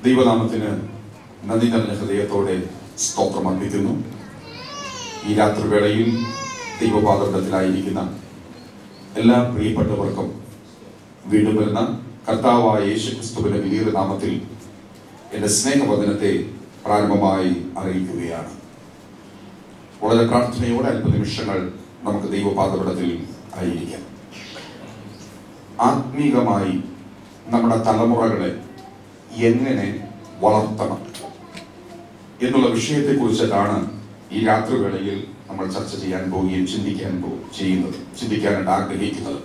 ദൈവനാമത്തിന് നന്ദി നിറഞ്ഞ ഹൃദയത്തോടെ സ്തോത്രം അർപ്പിക്കുന്നു ഈ രാത്രിവേളയിൽ ദൈവപാതത്തിലായിരിക്കുന്ന എല്ലാ പ്രിയപ്പെട്ടവർക്കും വീണ്ടും വരുന്ന കർത്താവായ യേശു ക്രിസ്തുവിന്റെ വലിയ നാമത്തിൽ എന്റെ സ്നേഹവചനത്തെ പ്രാരംഭമായി അറിയിക്കുകയാണ് വളരെ പ്രാർത്ഥനയോടെ അല്പനിമിഷങ്ങൾ നമുക്ക് ദൈവപാതപടത്തിൽ ആയിരിക്കാം ആത്മീകമായി നമ്മുടെ തലമുറകളെ എങ്ങനെ വളർത്തണം എന്നുള്ള വിഷയത്തെക്കുറിച്ചിട്ടാണ് ഈ രാത്രിവേളയിൽ നമ്മൾ ചർച്ച ചെയ്യാൻ പോവുകയും ചിന്തിക്കാൻ പോ ചെയ്യുന്നത് ചിന്തിക്കാനായിട്ട് ആഗ്രഹിക്കുന്നത്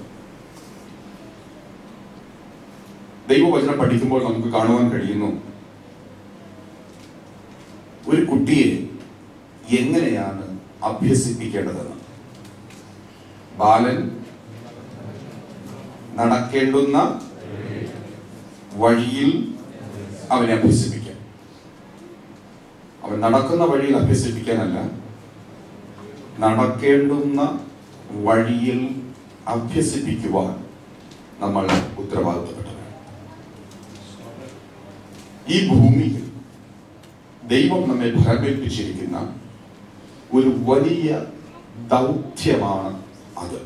ദൈവവചനം പഠിക്കുമ്പോൾ നമുക്ക് കാണുവാൻ കഴിയുന്നു ഒരു കുട്ടിയെ എങ്ങനെയാണ് അഭ്യസിപ്പിക്കേണ്ടതെന്ന് ബാലൻ നടക്കേണ്ടുന്ന വഴിയിൽ അവനെ അഭ്യസിപ്പിക്കാം അവൻ നടക്കുന്ന വഴിയിൽ അഭ്യസിപ്പിക്കാനല്ല നടക്കേണ്ടുന്ന വഴിയിൽ അഭ്യസിപ്പിക്കുവാൻ നമ്മൾ ഉത്തരവാദിത്തപ്പെട്ടവരാണ് ഈ ഭൂമിയിൽ ദൈവം നമ്മെ ഭരമേൽപ്പിച്ചിരിക്കുന്ന ഒരു വലിയ ദൗത്യമാണ് അത്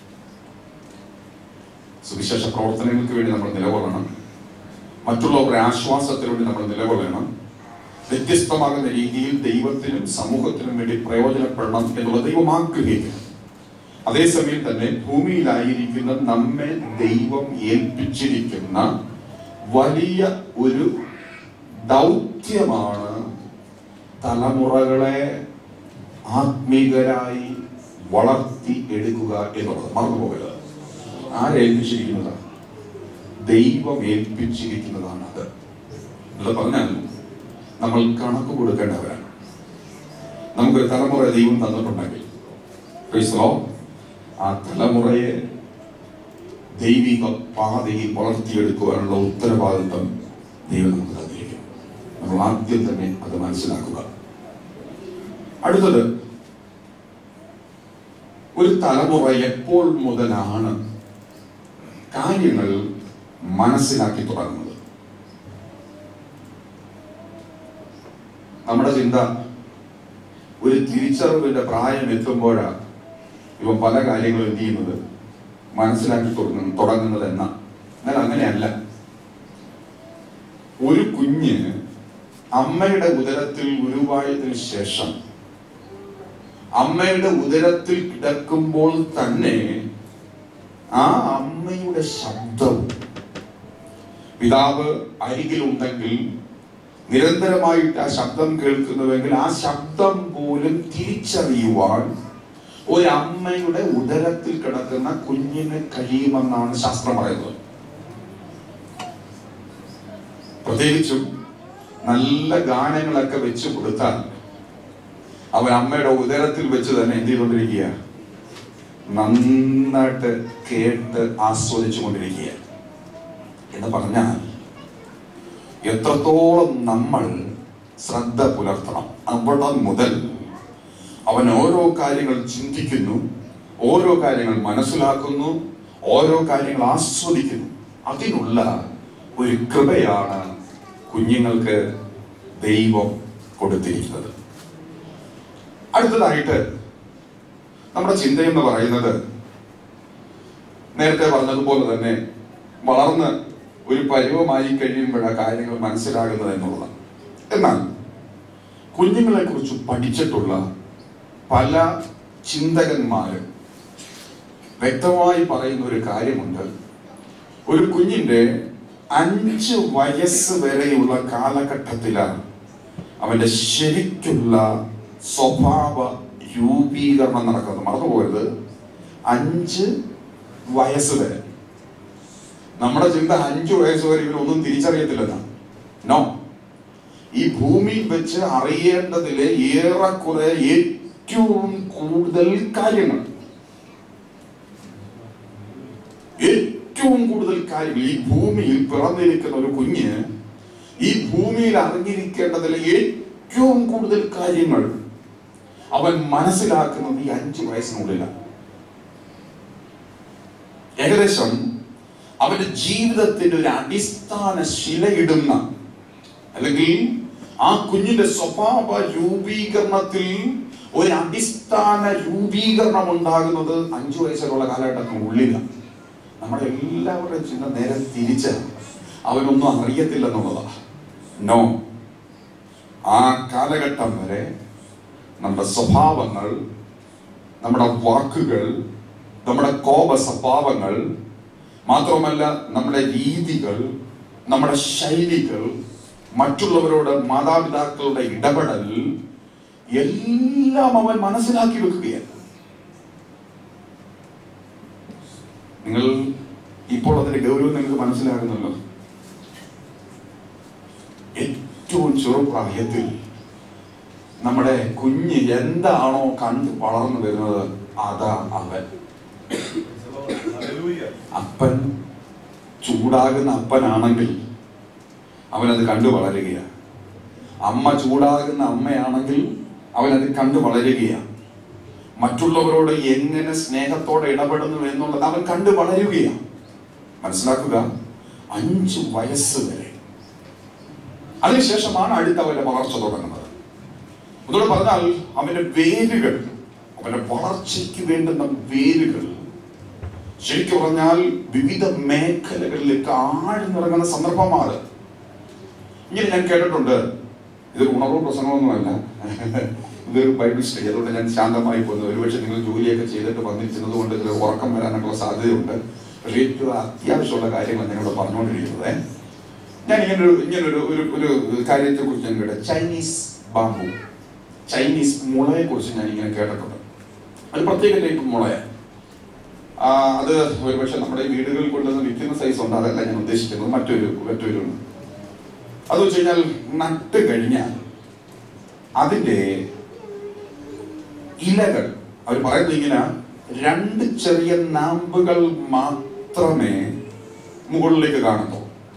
സുവിശേഷ പ്രവർത്തനങ്ങൾക്ക് വേണ്ടി നമ്മൾ നിലകൊള്ളണം മറ്റുള്ളവരുടെ ആശ്വാസത്തിന് വേണ്ടി നമ്മൾ നിലകൊള്ളണം വ്യത്യസ്തമാകുന്ന രീതിയിൽ ദൈവത്തിനും സമൂഹത്തിനും വേണ്ടി പ്രയോജനപ്പെടണം എന്നുള്ള ദൈവം ആഗ്രഹിക്കുന്നു അതേസമയം തന്നെ ഭൂമിയിലായിരിക്കുന്ന നമ്മെ ദൈവം ഏൽപ്പിച്ചിരിക്കുന്ന വലിയ ഒരു ദൗത്യമാണ് തലമുറകളെ ആത്മീകരായി വളർത്തി എടുക്കുക എന്നുള്ളത് മറന്നുപോകരുത് ആരേൽപ്പിച്ചിരിക്കുന്നതാണ് ദൈവം ഏൽപ്പിച്ചിരിക്കുന്നതാണ് അത് അത് പറഞ്ഞാൽ നമ്മൾ കണക്ക് കൊടുക്കേണ്ടവരാണ് നമുക്കൊരു തലമുറ ദൈവം തന്നിട്ടുണ്ടെങ്കിൽ ക്രൈസ്തവോ ആ തലമുറയെ ദൈവിക പാതയിൽ വളർത്തിയെടുക്കുവാനുള്ള ഉത്തരവാദിത്വം ദൈവം നമുക്ക് തന്നിരിക്കും നമ്മൾ ആദ്യം തന്നെ അത് മനസ്സിലാക്കുക അടുത്തത് ഒരു തലമുറ എപ്പോൾ മുതലാണ് കാര്യങ്ങൾ മനസ്സിലാക്കി തുടങ്ങുന്നത് നമ്മുടെ ചിന്ത ഒരു തിരിച്ചറിവിന്റെ പ്രായം എത്തുമ്പോഴാണ് ഇവ പല കാര്യങ്ങളും എന്ത് ചെയ്യുന്നത് മനസ്സിലാക്കി തുടങ്ങുന്നു തുടങ്ങുന്നത് എന്ന എന്നാൽ അങ്ങനെയല്ല ഒരു കുഞ്ഞ് അമ്മയുടെ ഉദരത്തിൽ ഉരുവായതിനു ശേഷം അമ്മയുടെ ഉദരത്തിൽ കിടക്കുമ്പോൾ തന്നെ ആ അമ്മയുടെ ശബ്ദം പിതാവ് അരികിലുണ്ടെങ്കിൽ നിരന്തരമായിട്ട് ആ ശബ്ദം കേൾക്കുന്നുവെങ്കിൽ ആ ശബ്ദം പോലും തിരിച്ചറിയുവാൻ ഒരു അമ്മയുടെ ഉദരത്തിൽ കിടക്കുന്ന കുഞ്ഞിന് കഴിയുമെന്നാണ് ശാസ്ത്രം പറയുന്നത് പ്രത്യേകിച്ചും നല്ല ഗാനങ്ങളൊക്കെ വെച്ച് കൊടുത്താൽ അവൻ അമ്മയുടെ ഉദരത്തിൽ വെച്ച് തന്നെ എന്ത് ചെയ്തുകൊണ്ടിരിക്കുക നന്നായിട്ട് കേട്ട് ആസ്വദിച്ചു കൊണ്ടിരിക്കുക എന്ന് പറഞ്ഞാൽ എത്രത്തോളം നമ്മൾ ശ്രദ്ധ പുലർത്തണം അവിടെ മുതൽ അവൻ ഓരോ കാര്യങ്ങൾ ചിന്തിക്കുന്നു ഓരോ കാര്യങ്ങൾ മനസ്സിലാക്കുന്നു ഓരോ കാര്യങ്ങൾ ആസ്വദിക്കുന്നു അതിനുള്ള ഒരു കൃപയാണ് കുഞ്ഞുങ്ങൾക്ക് ദൈവം കൊടുത്തിരിക്കുന്നത് അടുത്തതായിട്ട് നമ്മുടെ ചിന്തയെന്ന് പറയുന്നത് നേരത്തെ പറഞ്ഞതുപോലെ തന്നെ വളർന്ന് ഒരു പരുവമായി കഴിയുമ്പോഴാണ് കാര്യങ്ങൾ മനസ്സിലാകുന്നത് എന്നുള്ളതാണ് എന്നാൽ കുഞ്ഞുങ്ങളെ കുറിച്ച് പഠിച്ചിട്ടുള്ള പല ചിന്തകന്മാരും വ്യക്തമായി പറയുന്ന ഒരു കാര്യമുണ്ട് ഒരു കുഞ്ഞിന്റെ അഞ്ച് വയസ്സ് വരെയുള്ള കാലഘട്ടത്തിലാണ് അവന്റെ ശരിക്കുള്ള സ്വഭാവ രൂപീകരണം നടക്കുന്നത് മറന്നുപോയത് അഞ്ച് വയസ്സ് വരെ നമ്മുടെ ചിന്ത അഞ്ചു വയസ്സ് വരെ ഇവരൊന്നും തിരിച്ചറിയത്തില്ലെന്നാണ് നോ ഈ ഭൂമിയിൽ വെച്ച് അറിയേണ്ടതിലെ ഏറെക്കുറെ ഏറ്റവും കൂടുതൽ കാര്യങ്ങൾ ഏറ്റവും കൂടുതൽ കാര്യങ്ങൾ ഈ ഭൂമിയിൽ പിറന്നിരിക്കുന്ന ഒരു കുഞ്ഞ് ഈ ഭൂമിയിൽ അറിഞ്ഞിരിക്കേണ്ടതിലെ ഏറ്റവും കൂടുതൽ കാര്യങ്ങൾ അവൻ മനസ്സിലാക്കുന്നത് ഈ അഞ്ചു വയസ്സിനുള്ളിലാണ് ഏകദേശം അവന്റെ ജീവിതത്തിന്റെ ഒരു അടിസ്ഥാന ശിലയിടുന്ന അല്ലെങ്കിൽ ആ കുഞ്ഞിന്റെ സ്വഭാവ രൂപീകരണത്തിൽ ഒരു അടിസ്ഥാന രൂപീകരണം ഉണ്ടാകുന്നത് അഞ്ചു വയസ്സിലുള്ള കാലഘട്ടത്തിനുള്ളിലാണ് നമ്മുടെ എല്ലാവരുടെയും ചിന്ത നേരെ തിരിച്ച് അവനൊന്നും അറിയത്തില്ലെന്നുള്ളതാ നോ ആ കാലഘട്ടം വരെ നമ്മുടെ സ്വഭാവങ്ങൾ നമ്മുടെ വാക്കുകൾ നമ്മുടെ കോപ സ്വഭാവങ്ങൾ മാത്രമല്ല നമ്മുടെ രീതികൾ നമ്മുടെ ശൈലികൾ മറ്റുള്ളവരോട് മാതാപിതാക്കളുടെ ഇടപെടൽ എല്ലാം അവൻ മനസ്സിലാക്കി വെക്കുകയാണ് നിങ്ങൾ ഇപ്പോൾ അതിന്റെ ഗൗരവം നിങ്ങൾക്ക് മനസ്സിലാകുന്നല്ലോ ഏറ്റവും ചെറുപ്രായത്തിൽ നമ്മുടെ കുഞ്ഞ് എന്താണോ കണ്ട് വളർന്നു വരുന്നത് അതാ അവൻ അപ്പൻ ചൂടാകുന്ന അപ്പനാണെങ്കിൽ അവനത് കണ്ടു വളരുകയാണ് അമ്മ ചൂടാകുന്ന അമ്മയാണെങ്കിൽ അവനത് കണ്ടു വളരുകയാണ് മറ്റുള്ളവരോട് എങ്ങനെ സ്നേഹത്തോടെ ഇടപെടുന്നു എന്നുള്ളത് അവൻ കണ്ടു വളരുകയാണ് മനസ്സിലാക്കുക അഞ്ചു വയസ്സ് വരെ അതിനുശേഷമാണ് അടുത്ത അവന്റെ വളർച്ച തുടങ്ങുന്നത് അതുകൊണ്ട് പറഞ്ഞാൽ അവന്റെ വേരുകൾ അവന്റെ വളർച്ചയ്ക്ക് വേണ്ടുന്ന വേരുകൾ ശരിക്കും പറഞ്ഞാൽ വിവിധ മേഖലകളിലേക്ക് ആഴ്ന്നിറങ്ങുന്ന സന്ദർഭമാണ് ഇങ്ങനെ ഞാൻ കേട്ടിട്ടുണ്ട് ഇതൊരു ഉണർവ് പ്രസംഗമൊന്നുമല്ല ഇതൊരു ബൈബിൾ സ്റ്റഡി അതുകൊണ്ട് ഞാൻ ശാന്തമായി പോകുന്നത് ഒരുപക്ഷെ നിങ്ങൾ ജോലിയൊക്കെ ചെയ്തിട്ട് വന്നിരിക്കുന്നത് കൊണ്ട് ഇതിൽ ഉറക്കം വരാനുള്ള സാധ്യതയുണ്ട് പക്ഷേ ഏറ്റവും അത്യാവശ്യമുള്ള കാര്യങ്ങൾ ഞങ്ങളോട് പറഞ്ഞുകൊണ്ടിരിക്കുന്നത് ഞാൻ ഇങ്ങനൊരു ഇങ്ങനൊരു ഒരു ഒരു കാര്യത്തെ കുറിച്ച് ഞാൻ കേട്ടത് ചൈനീസ് ബാമ്പു ചൈനീസ് മുളയെ കുറിച്ച് ഞാൻ ഇങ്ങനെ കേട്ടിട്ടുണ്ട് അത് പ്രത്യേക ടൈപ്പ് മുളയാണ് ആ, അത് ഒരുപക്ഷെ നമ്മുടെ ഈ വീടുകളിൽ കൊണ്ടുവന്ന് വിൽക്കുന്ന സൈസ് ഉണ്ട് അതല്ല ഞാൻ ഉദ്ദേശിക്കുന്നത് മറ്റൊരു മറ്റൊരു അത് വെച്ച് കഴിഞ്ഞാൽ നട്ട് കഴിഞ്ഞാൽ അതിന്റെ ഇലകൾ അവർ പറയുന്നത് ഇങ്ങനെ രണ്ട് ചെറിയ നാമ്പുകൾ മാത്രമേ മുകളിലേക്ക് കാണുന്നു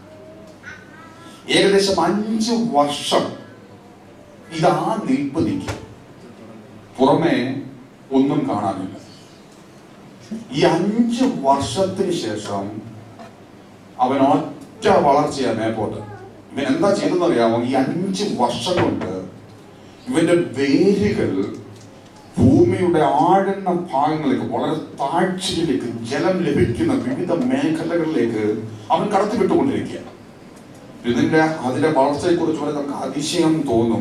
ഏകദേശം അഞ്ച് വർഷം ഇതാ നിൽപ്പ് നിൽക്കും പുറമെ ഒന്നും കാണാനില്ല ഈ അഞ്ച് വർഷത്തിന് ശേഷം അവൻ ഒറ്റ വളർച്ചയാ മേപ്പോട്ട് ഇവൻ എന്താ ചെയ്തെന്ന് അറിയാമോ ഈ അഞ്ച് വർഷം കൊണ്ട് ഇവന്റെ വേരുകൾ ഭൂമിയുടെ ആഴന്ന ഭാഗങ്ങളിലേക്ക് വളരെ താഴ്ചയിലേക്ക് ജലം ലഭിക്കുന്ന വിവിധ മേഖലകളിലേക്ക് അവൻ കടത്തിവിട്ടുകൊണ്ടിരിക്കുകയാണ് ഇതിന്റെ അതിന്റെ വളർച്ചയെ കുറിച്ച് വരെ നമുക്ക് അതിശയം തോന്നും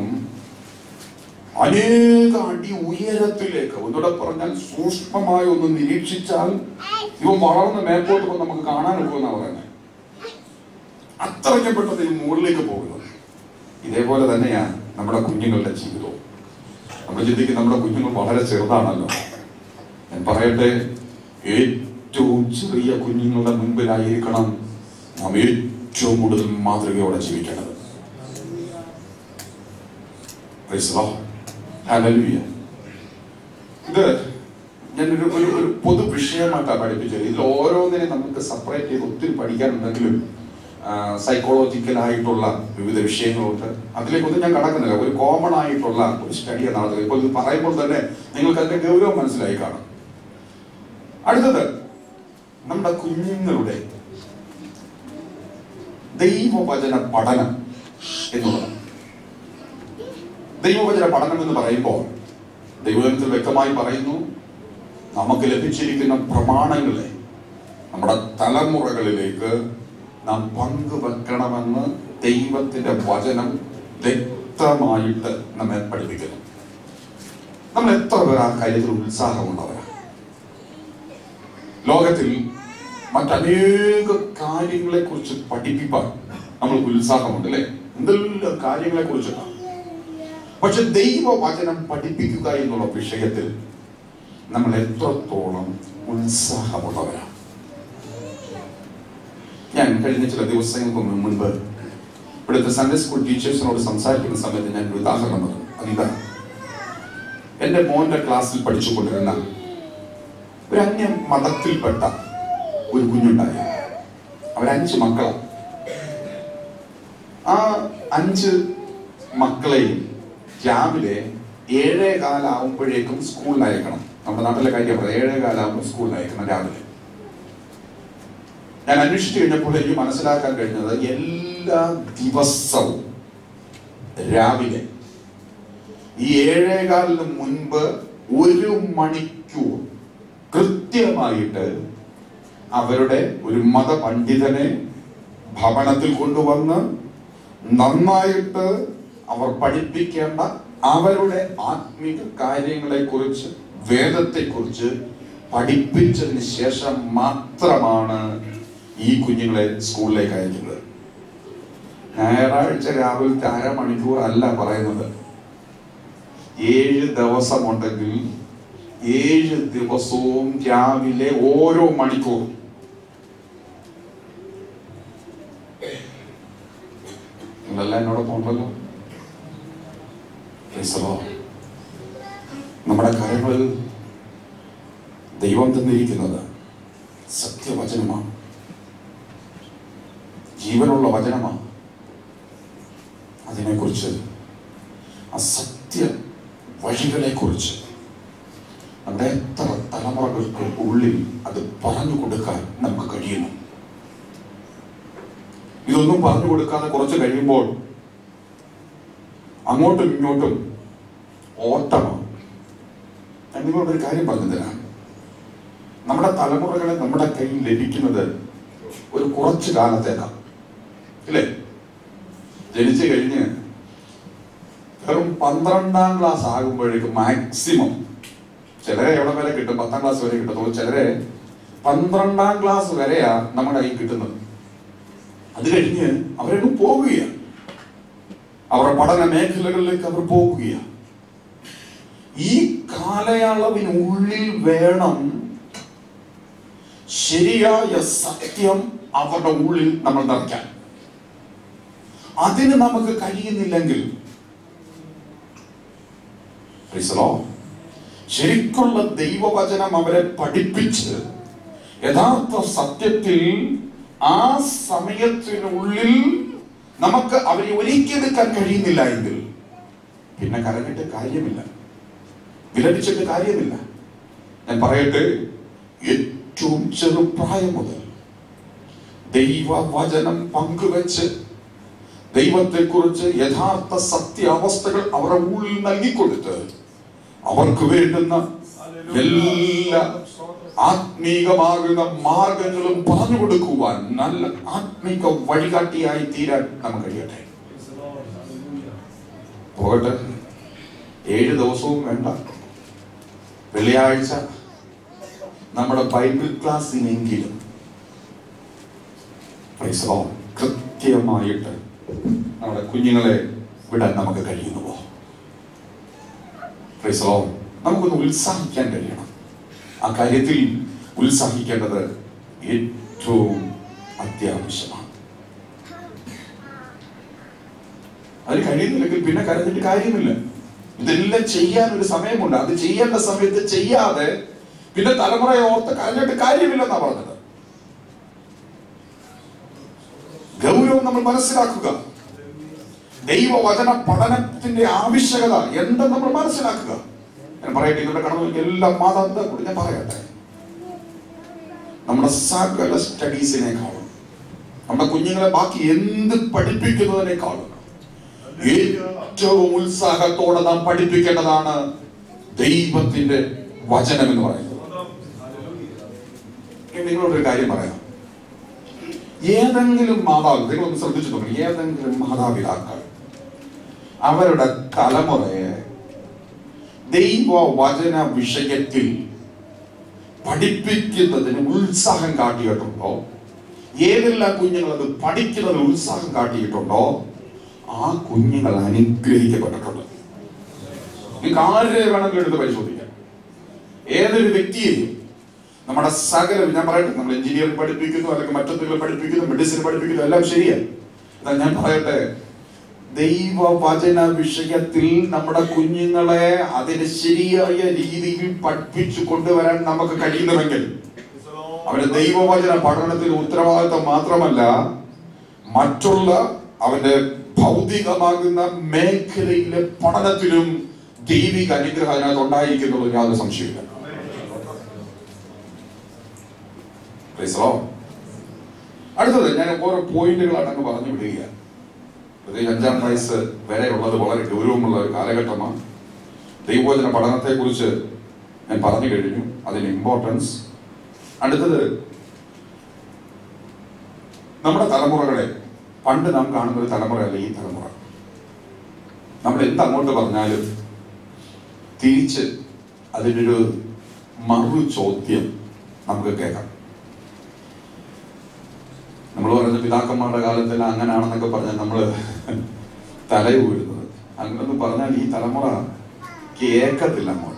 അനേക അടി ഉയരത്തിലേക്ക് ഒന്നുകൂടെ പറഞ്ഞാൽ സൂക്ഷ്മമായി ഒന്ന് നിരീക്ഷിച്ചാൽ ഇവൻ വളർന്ന് മേപ്പോട്ട് വന്ന് നമുക്ക് കാണാൻ ഒക്കുമെന്നാ പറയുന്നത് അത്രയ്ക്ക് പെട്ടെന്ന് ഈ മുകളിലേക്ക് പോകുന്നത് ഇതേപോലെ തന്നെയാണ് നമ്മുടെ കുഞ്ഞുങ്ങളുടെ ജീവിതവും നമ്മൾ ചിന്തിക്കും നമ്മുടെ കുഞ്ഞുങ്ങൾ വളരെ ചെറുതാണല്ലോ ഞാൻ പറയട്ടെ ഏറ്റവും ചെറിയ കുഞ്ഞുങ്ങളുടെ മുൻപിലായിരിക്കണം നാം ഏറ്റവും കൂടുതൽ മാതൃകയോടെ ജീവിക്കേണ്ടത് Praise the Lord. Hallelujah. ഇത് ഞാനൊരു ഒരു ഒരു പൊതു വിഷയമായിട്ടാണ് പഠിപ്പിച്ചത് ഇതിൽ ഓരോന്നിനെ നമുക്ക് സെപ്പറേറ്റ് ചെയ്ത് ഒത്തിരി പഠിക്കാനുണ്ടെങ്കിലും സൈക്കോളജിക്കൽ ആയിട്ടുള്ള വിവിധ വിഷയങ്ങളുണ്ട് അതിലേക്കൊന്നും ഞാൻ കടക്കുന്നില്ല ഒരു കോമൺ ആയിട്ടുള്ള ഒരു സ്റ്റഡിയാണ് നടത്തുന്നത് ഇപ്പോൾ ഇത് പറയുമ്പോൾ തന്നെ നിങ്ങൾക്ക് അതിന്റെ ഗൗരവം മനസ്സിലായി കാണും അടുത്തത് നമ്മുടെ കുഞ്ഞുങ്ങളുടെ ദൈവവചന പഠനം എന്നുള്ളത് ദൈവവചന പഠനം എന്ന് പറയുമ്പോൾ ദൈവവചനത്തിൽ വ്യക്തമായി പറയുന്നു നമുക്ക് ലഭിച്ചിരിക്കുന്ന പ്രമാണങ്ങളെ നമ്മുടെ തലമുറകളിലേക്ക് നാം പങ്കുവെക്കണമെന്ന് ദൈവത്തിന്റെ വചനം വ്യക്തമായിട്ട് നമ്മെ പഠിപ്പിക്കുന്നു നമ്മൾ എത്ര പേർ ആ കാര്യത്തിൽ ഉത്സാഹമുള്ളവരാണ് ലോകത്തിൽ മറ്റനേക കാര്യങ്ങളെ കുറിച്ച് പഠിപ്പിക്കാൻ നമ്മൾക്ക് ഉത്സാഹമുണ്ട് അല്ലെ എന്തെല്ലാം കാര്യങ്ങളെ കുറിച്ചിട്ടാണ് പക്ഷെ ദൈവവചനം പഠിപ്പിക്കുക എന്നുള്ള വിഷയത്തിൽ നമ്മൾ എത്രത്തോളം ഉത്സാഹമുള്ളവരാണ് ഞാൻ കഴിഞ്ഞ ചില ദിവസങ്ങൾക്ക് മുൻപ് ഇവിടുത്തെ സൺഡേ സ്കൂൾ ടീച്ചേഴ്സിനോട് സംസാരിക്കുന്ന സമയത്ത് ഞാൻ ഒരു ഉദാഹരണം പറഞ്ഞു അതിതാ എന്റെ മോന്റെ ക്ലാസ്സിൽ പഠിച്ചുകൊണ്ടിരുന്ന ഒരു അന്യ മതത്തിൽപ്പെട്ട ഒരു കുഞ്ഞുണ്ടായി അവരഞ്ച് മക്കളാണ് ആ അഞ്ച് മക്കളെയും രാവിലെ ഏഴേ കാലാവുമ്പോഴേക്കും സ്കൂളിൽ അയക്കണം നമ്മുടെ നാട്ടിലെ കാര്യം പറയാം ഏഴേ കാലാവുമ്പോൾ സ്കൂളിൽ അയക്കണം രാവിലെ ഞാൻ അന്വേഷിച്ചു കഴിഞ്ഞപ്പോൾ എനിക്ക് മനസ്സിലാക്കാൻ കഴിഞ്ഞത് എല്ലാ ദിവസവും രാവിലെ ഈ ഏഴേകാലിന് മുൻപ് ഒരു മണിക്കൂർ കൃത്യമായിട്ട് അവരുടെ ഒരു മതപണ്ഡിതനെ ഭവനത്തിൽ കൊണ്ടുവന്ന് നന്നായിട്ട് അവർ പഠിപ്പിക്കേണ്ട അവരുടെ ആത്മീക കാര്യങ്ങളെ കുറിച്ച് വേദത്തെ കുറിച്ച് പഠിപ്പിച്ചതിന് ശേഷം മാത്രമാണ് ഈ കുഞ്ഞുങ്ങളെ സ്കൂളിലേക്ക് അയക്കുന്നത് ഞായറാഴ്ച രാവിലത്തെ അരമണിക്കൂർ അല്ല പറയുന്നത് ഏഴ് ദിവസമുണ്ടെങ്കിൽ ഏഴ് ദിവസവും രാവിലെ ഓരോ മണിക്കൂർ നിങ്ങളെല്ലാം എന്നോടൊപ്പം ഉണ്ടല്ലോ Praise the Lord. നമ്മുടെ കരങ്ങളിൽ ദൈവം തന്നിരിക്കുന്നത് സത്യവചനമാണ് ജീവനുള്ള വചനമാണ് അതിനെക്കുറിച്ച് ആ സത്യ വഴികളെ കുറിച്ച് നമ്മുടെ എത്ര തലമുറകൾക്ക് ഉള്ളിൽ അത് പറഞ്ഞു കൊടുക്കാൻ നമുക്ക് കഴിയുന്നു ഇതൊന്നും പറഞ്ഞു കൊടുക്കാതെ കുറച്ച് കഴിയുമ്പോൾ അങ്ങോട്ടും ഇങ്ങോട്ടും ഓട്ടമാണ് ഞാൻ നിങ്ങളോട് ഒരു കാര്യം പറഞ്ഞു തരാം നമ്മുടെ തലമുറകളെ നമ്മുടെ കയ്യിൽ ലഭിക്കുന്നത് ഒരു കുറച്ചു കാലത്തേക്കാണ് ഇല്ലേ ജനിച്ചു കഴിഞ്ഞ് വെറും പന്ത്രണ്ടാം ക്ലാസ് ആകുമ്പോഴേക്കും മാക്സിമം ചിലരെ എവിടെ വരെ കിട്ടും പത്താം ക്ലാസ് വരെ കിട്ടത്തുള്ളൂ ചിലരെ പന്ത്രണ്ടാം ക്ലാസ് വരെയാ നമ്മുടെ കയ്യിൽ കിട്ടുന്നത് അത് കഴിഞ്ഞ് അവരങ്ങ് പോകുകയാണ് അവരുടെ പഠന മേഖലകളിലേക്ക് അവർ പോകുകയാണ് ഈ കാലയളവിനുള്ളിൽ വേണം ശരിയായ സത്യം അവരുടെ ഉള്ളിൽ നമ്മൾ നിറയ്ക്കാൻ അതിന് നമുക്ക് കഴിയുന്നില്ലെങ്കിൽ Praise the Lord. ശരിക്കുള്ള ദൈവവചനം അവരെ പഠിപ്പിച്ച് യഥാർത്ഥ സത്യത്തിൽ ആ സമയത്തിനുള്ളിൽ നമുക്ക് അവരെ ഒരുക്കിയെടുക്കാൻ കഴിയുന്നില്ല എങ്കിൽ പിന്നെ കരഞ്ഞിട്ട് കാര്യമില്ല വിലപിച്ചിട്ട് കാര്യമില്ല ഞാൻ പറയട്ടെ ഏറ്റവും ചെറുപ്രായം മുതൽ ദൈവവചനം പങ്കുവെച്ച് ദൈവത്തെക്കുറിച്ച് യഥാർത്ഥ സത്യാവസ്ഥകൾ അവരുടെ ഉള്ളിൽ നൽകിക്കൊടുത്ത് അവർക്ക് വേണ്ടുന്ന എല്ലാ ആത്മീകമാകുന്ന മാർഗങ്ങളും പറഞ്ഞു കൊടുക്കുവാൻ നല്ല ആത്മീക വഴികാട്ടിയായി തീരാൻ നമുക്ക് കഴിയട്ടെ പോകട്ടെ ഏഴ് ദിവസവും വേണ്ട വെള്ളിയാഴ്ച നമ്മുടെ ബൈബിൾ ക്ലാസ്സിനെങ്കിലും Praise the Lord. കൃത്യമായിട്ട് നമ്മുടെ കുഞ്ഞുങ്ങളെ വിടാൻ നമുക്ക് കഴിയുന്നുവോ Praise the Lord. നമുക്കൊന്ന് ഉത്സാഹിക്കാൻ കഴിയണം ആ കാര്യത്തിൽ ഉത്സാഹിക്കേണ്ടത് ഏറ്റവും അത്യാവശ്യമാണ് അത് കഴിയുന്നില്ലെങ്കിൽ പിന്നെ കരഞ്ഞിട്ട് കാര്യമില്ല ഇതെല്ലാം ചെയ്യാൻ ഒരു സമയമുണ്ട് അത് ചെയ്യേണ്ട സമയത്ത് ചെയ്യാതെ പിന്നെ തലമുറയെ ഓർത്ത് കരഞ്ഞിട്ട് കാര്യമില്ലെന്നാ പറഞ്ഞത് ഗൗരവം നമ്മൾ മനസ്സിലാക്കുക ദൈവവചന പഠനത്തിന്റെ ആവശ്യകത എന്തെന്ന് നമ്മൾ മനസ്സിലാക്കുക ഞാൻ പറയട്ടെ ഇവിടെ കടന്നു എല്ലാ മാതാപിതാ കൂടി ഞാൻ പറയട്ടെ നമ്മുടെ സകല സ്റ്റഡീസിനേക്കാളും നമ്മുടെ കുഞ്ഞുങ്ങളെ ബാക്കി എന്ത് പഠിപ്പിക്കുന്നതിനേക്കാളും ഏറ്റവും ഉത്സാഹത്തോടെ നാം പഠിപ്പിക്കേണ്ടതാണ് ദൈവത്തിന്റെ വചനം എന്ന് പറയുന്നത് ഇനി നിങ്ങളോടൊരു കാര്യം പറയാം ഏതെങ്കിലും മാതാവ് നിങ്ങളൊന്ന് ശ്രദ്ധിച്ചു നോക്കണം ഏതെങ്കിലും മാതാപിതാക്കൾ അവരുടെ തലമുറയെ ദൈവവചന വിഷയത്തിൽ പഠിപ്പിക്കുന്നതിന് ഉത്സാഹം കാട്ടിയിട്ടുണ്ടോ ഏതെല്ലാം കുഞ്ഞുങ്ങൾ അത് പഠിക്കുന്നതിന് ഉത്സാഹം കാട്ടിയിട്ടുണ്ടോ ആ കുഞ്ഞുങ്ങൾ അനുഗ്രഹിക്കപ്പെട്ടിട്ടുണ്ട് നിങ്ങൾക്ക് ആരെ വേണമെങ്കിലും എടുത്ത് പരിശോധിക്കാം ഏതൊരു വ്യക്തിയെയും നമ്മുടെ സകല ഞാൻ പറയട്ടെ നമ്മൾ എഞ്ചിനീയറിംഗ് പഠിപ്പിക്കുന്നു അല്ലെങ്കിൽ മറ്റെന്തെങ്കിലും പഠിപ്പിക്കുന്നു മെഡിസിൻ പഠിപ്പിക്കുന്നു എല്ലാം ശരിയാണ് എന്നാൽ ഞാൻ പറയട്ടെ ദൈവവചന വിഷയത്തിൽ നമ്മുടെ കുഞ്ഞുങ്ങളെ അതിന് ശരിയായ രീതിയിൽ പഠിപ്പിച്ചു കൊണ്ടുവരാൻ നമുക്ക് കഴിയുന്നുവെങ്കിൽ അവന്റെ ദൈവവചന പഠനത്തിൽ ഉത്തരവാദിത്തം മാത്രമല്ല മറ്റുള്ള അവന്റെ ഭൗതികമാകുന്ന മേഖലയിലെ പഠനത്തിലും ദൈവിക അനുഗ്രഹം അതിനകത്ത് ഉണ്ടായിരിക്കുന്നുള്ളത് യാതൊരു സംശയമില്ല Praise the Lord. അടുത്തത് ഞാൻ ഓരോ പോയിന്റുകളാണ് അങ്ങ് പറഞ്ഞു വിടുകയാണ് പ്രത്യേകിച്ച് അഞ്ചാം വയസ്സ് വരെയുള്ളത് വളരെ ഗൗരവമുള്ള ഒരു കാലഘട്ടമാണ് ദൈവവചന പഠനത്തെക്കുറിച്ച് ഞാൻ പറഞ്ഞു കഴിഞ്ഞു അതിന്റെ ഇമ്പോർട്ടൻസ് അടുത്തത് നമ്മുടെ തലമുറകളെ പണ്ട് നാം കാണുന്ന ഒരു തലമുറയല്ല ഈ തലമുറ നമ്മൾ എന്ത് അങ്ങോട്ട് പറഞ്ഞാലും തിരിച്ച് അതിനൊരു മറു ചോദ്യം നമുക്ക് കേൾക്കാം നമ്മൾ പറഞ്ഞ പിതാക്കന്മാരുടെ കാലത്തിൽ അങ്ങനെയാണെന്നൊക്കെ പറഞ്ഞാൽ നമ്മൾ തലയൂരുന്നത് അങ്ങനെന്ന് പറഞ്ഞാൽ ഈ തലമുറ കേൾക്കത്തില്ല അങ്ങോട്ട്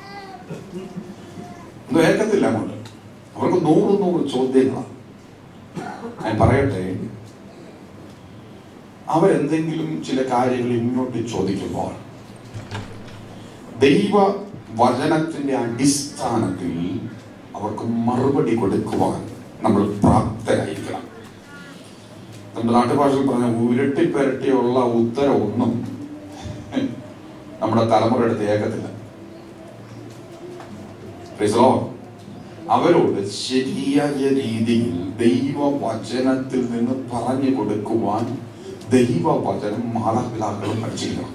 ഒന്നും ഏക്കത്തില്ല അങ്ങോട്ട് അവർക്ക് നൂറ് നൂറ് ചോദ്യങ്ങളാണ് ഞാൻ പറയട്ടെ അവരെന്തെങ്കിലും ചില കാര്യങ്ങൾ ഇങ്ങോട്ട് ചോദിക്കുമ്പോൾ ദൈവ വചനത്തിന്റെ അടിസ്ഥാനത്തിൽ അവർക്ക് മറുപടി കൊടുക്കുവാൻ നമ്മൾ പ്രാപ്തരായിരിക്കണം നമ്മുടെ നാട്ടുഭാഷയിൽ പറഞ്ഞ ഉരുട്ടിപ്പരട്ടിയുള്ള ഉത്തരവൊന്നും നമ്മുടെ തലമുറ എടുത്ത് ഏക്കത്തില്ല Praise the Lord. അവരോട് ശരിയായ രീതിയിൽ ദൈവവചനത്തിൽ നിന്ന് പറഞ്ഞു കൊടുക്കുവാൻ ദൈവവചനം മാതാപിതാക്കളും പഠിച്ചിരിക്കണം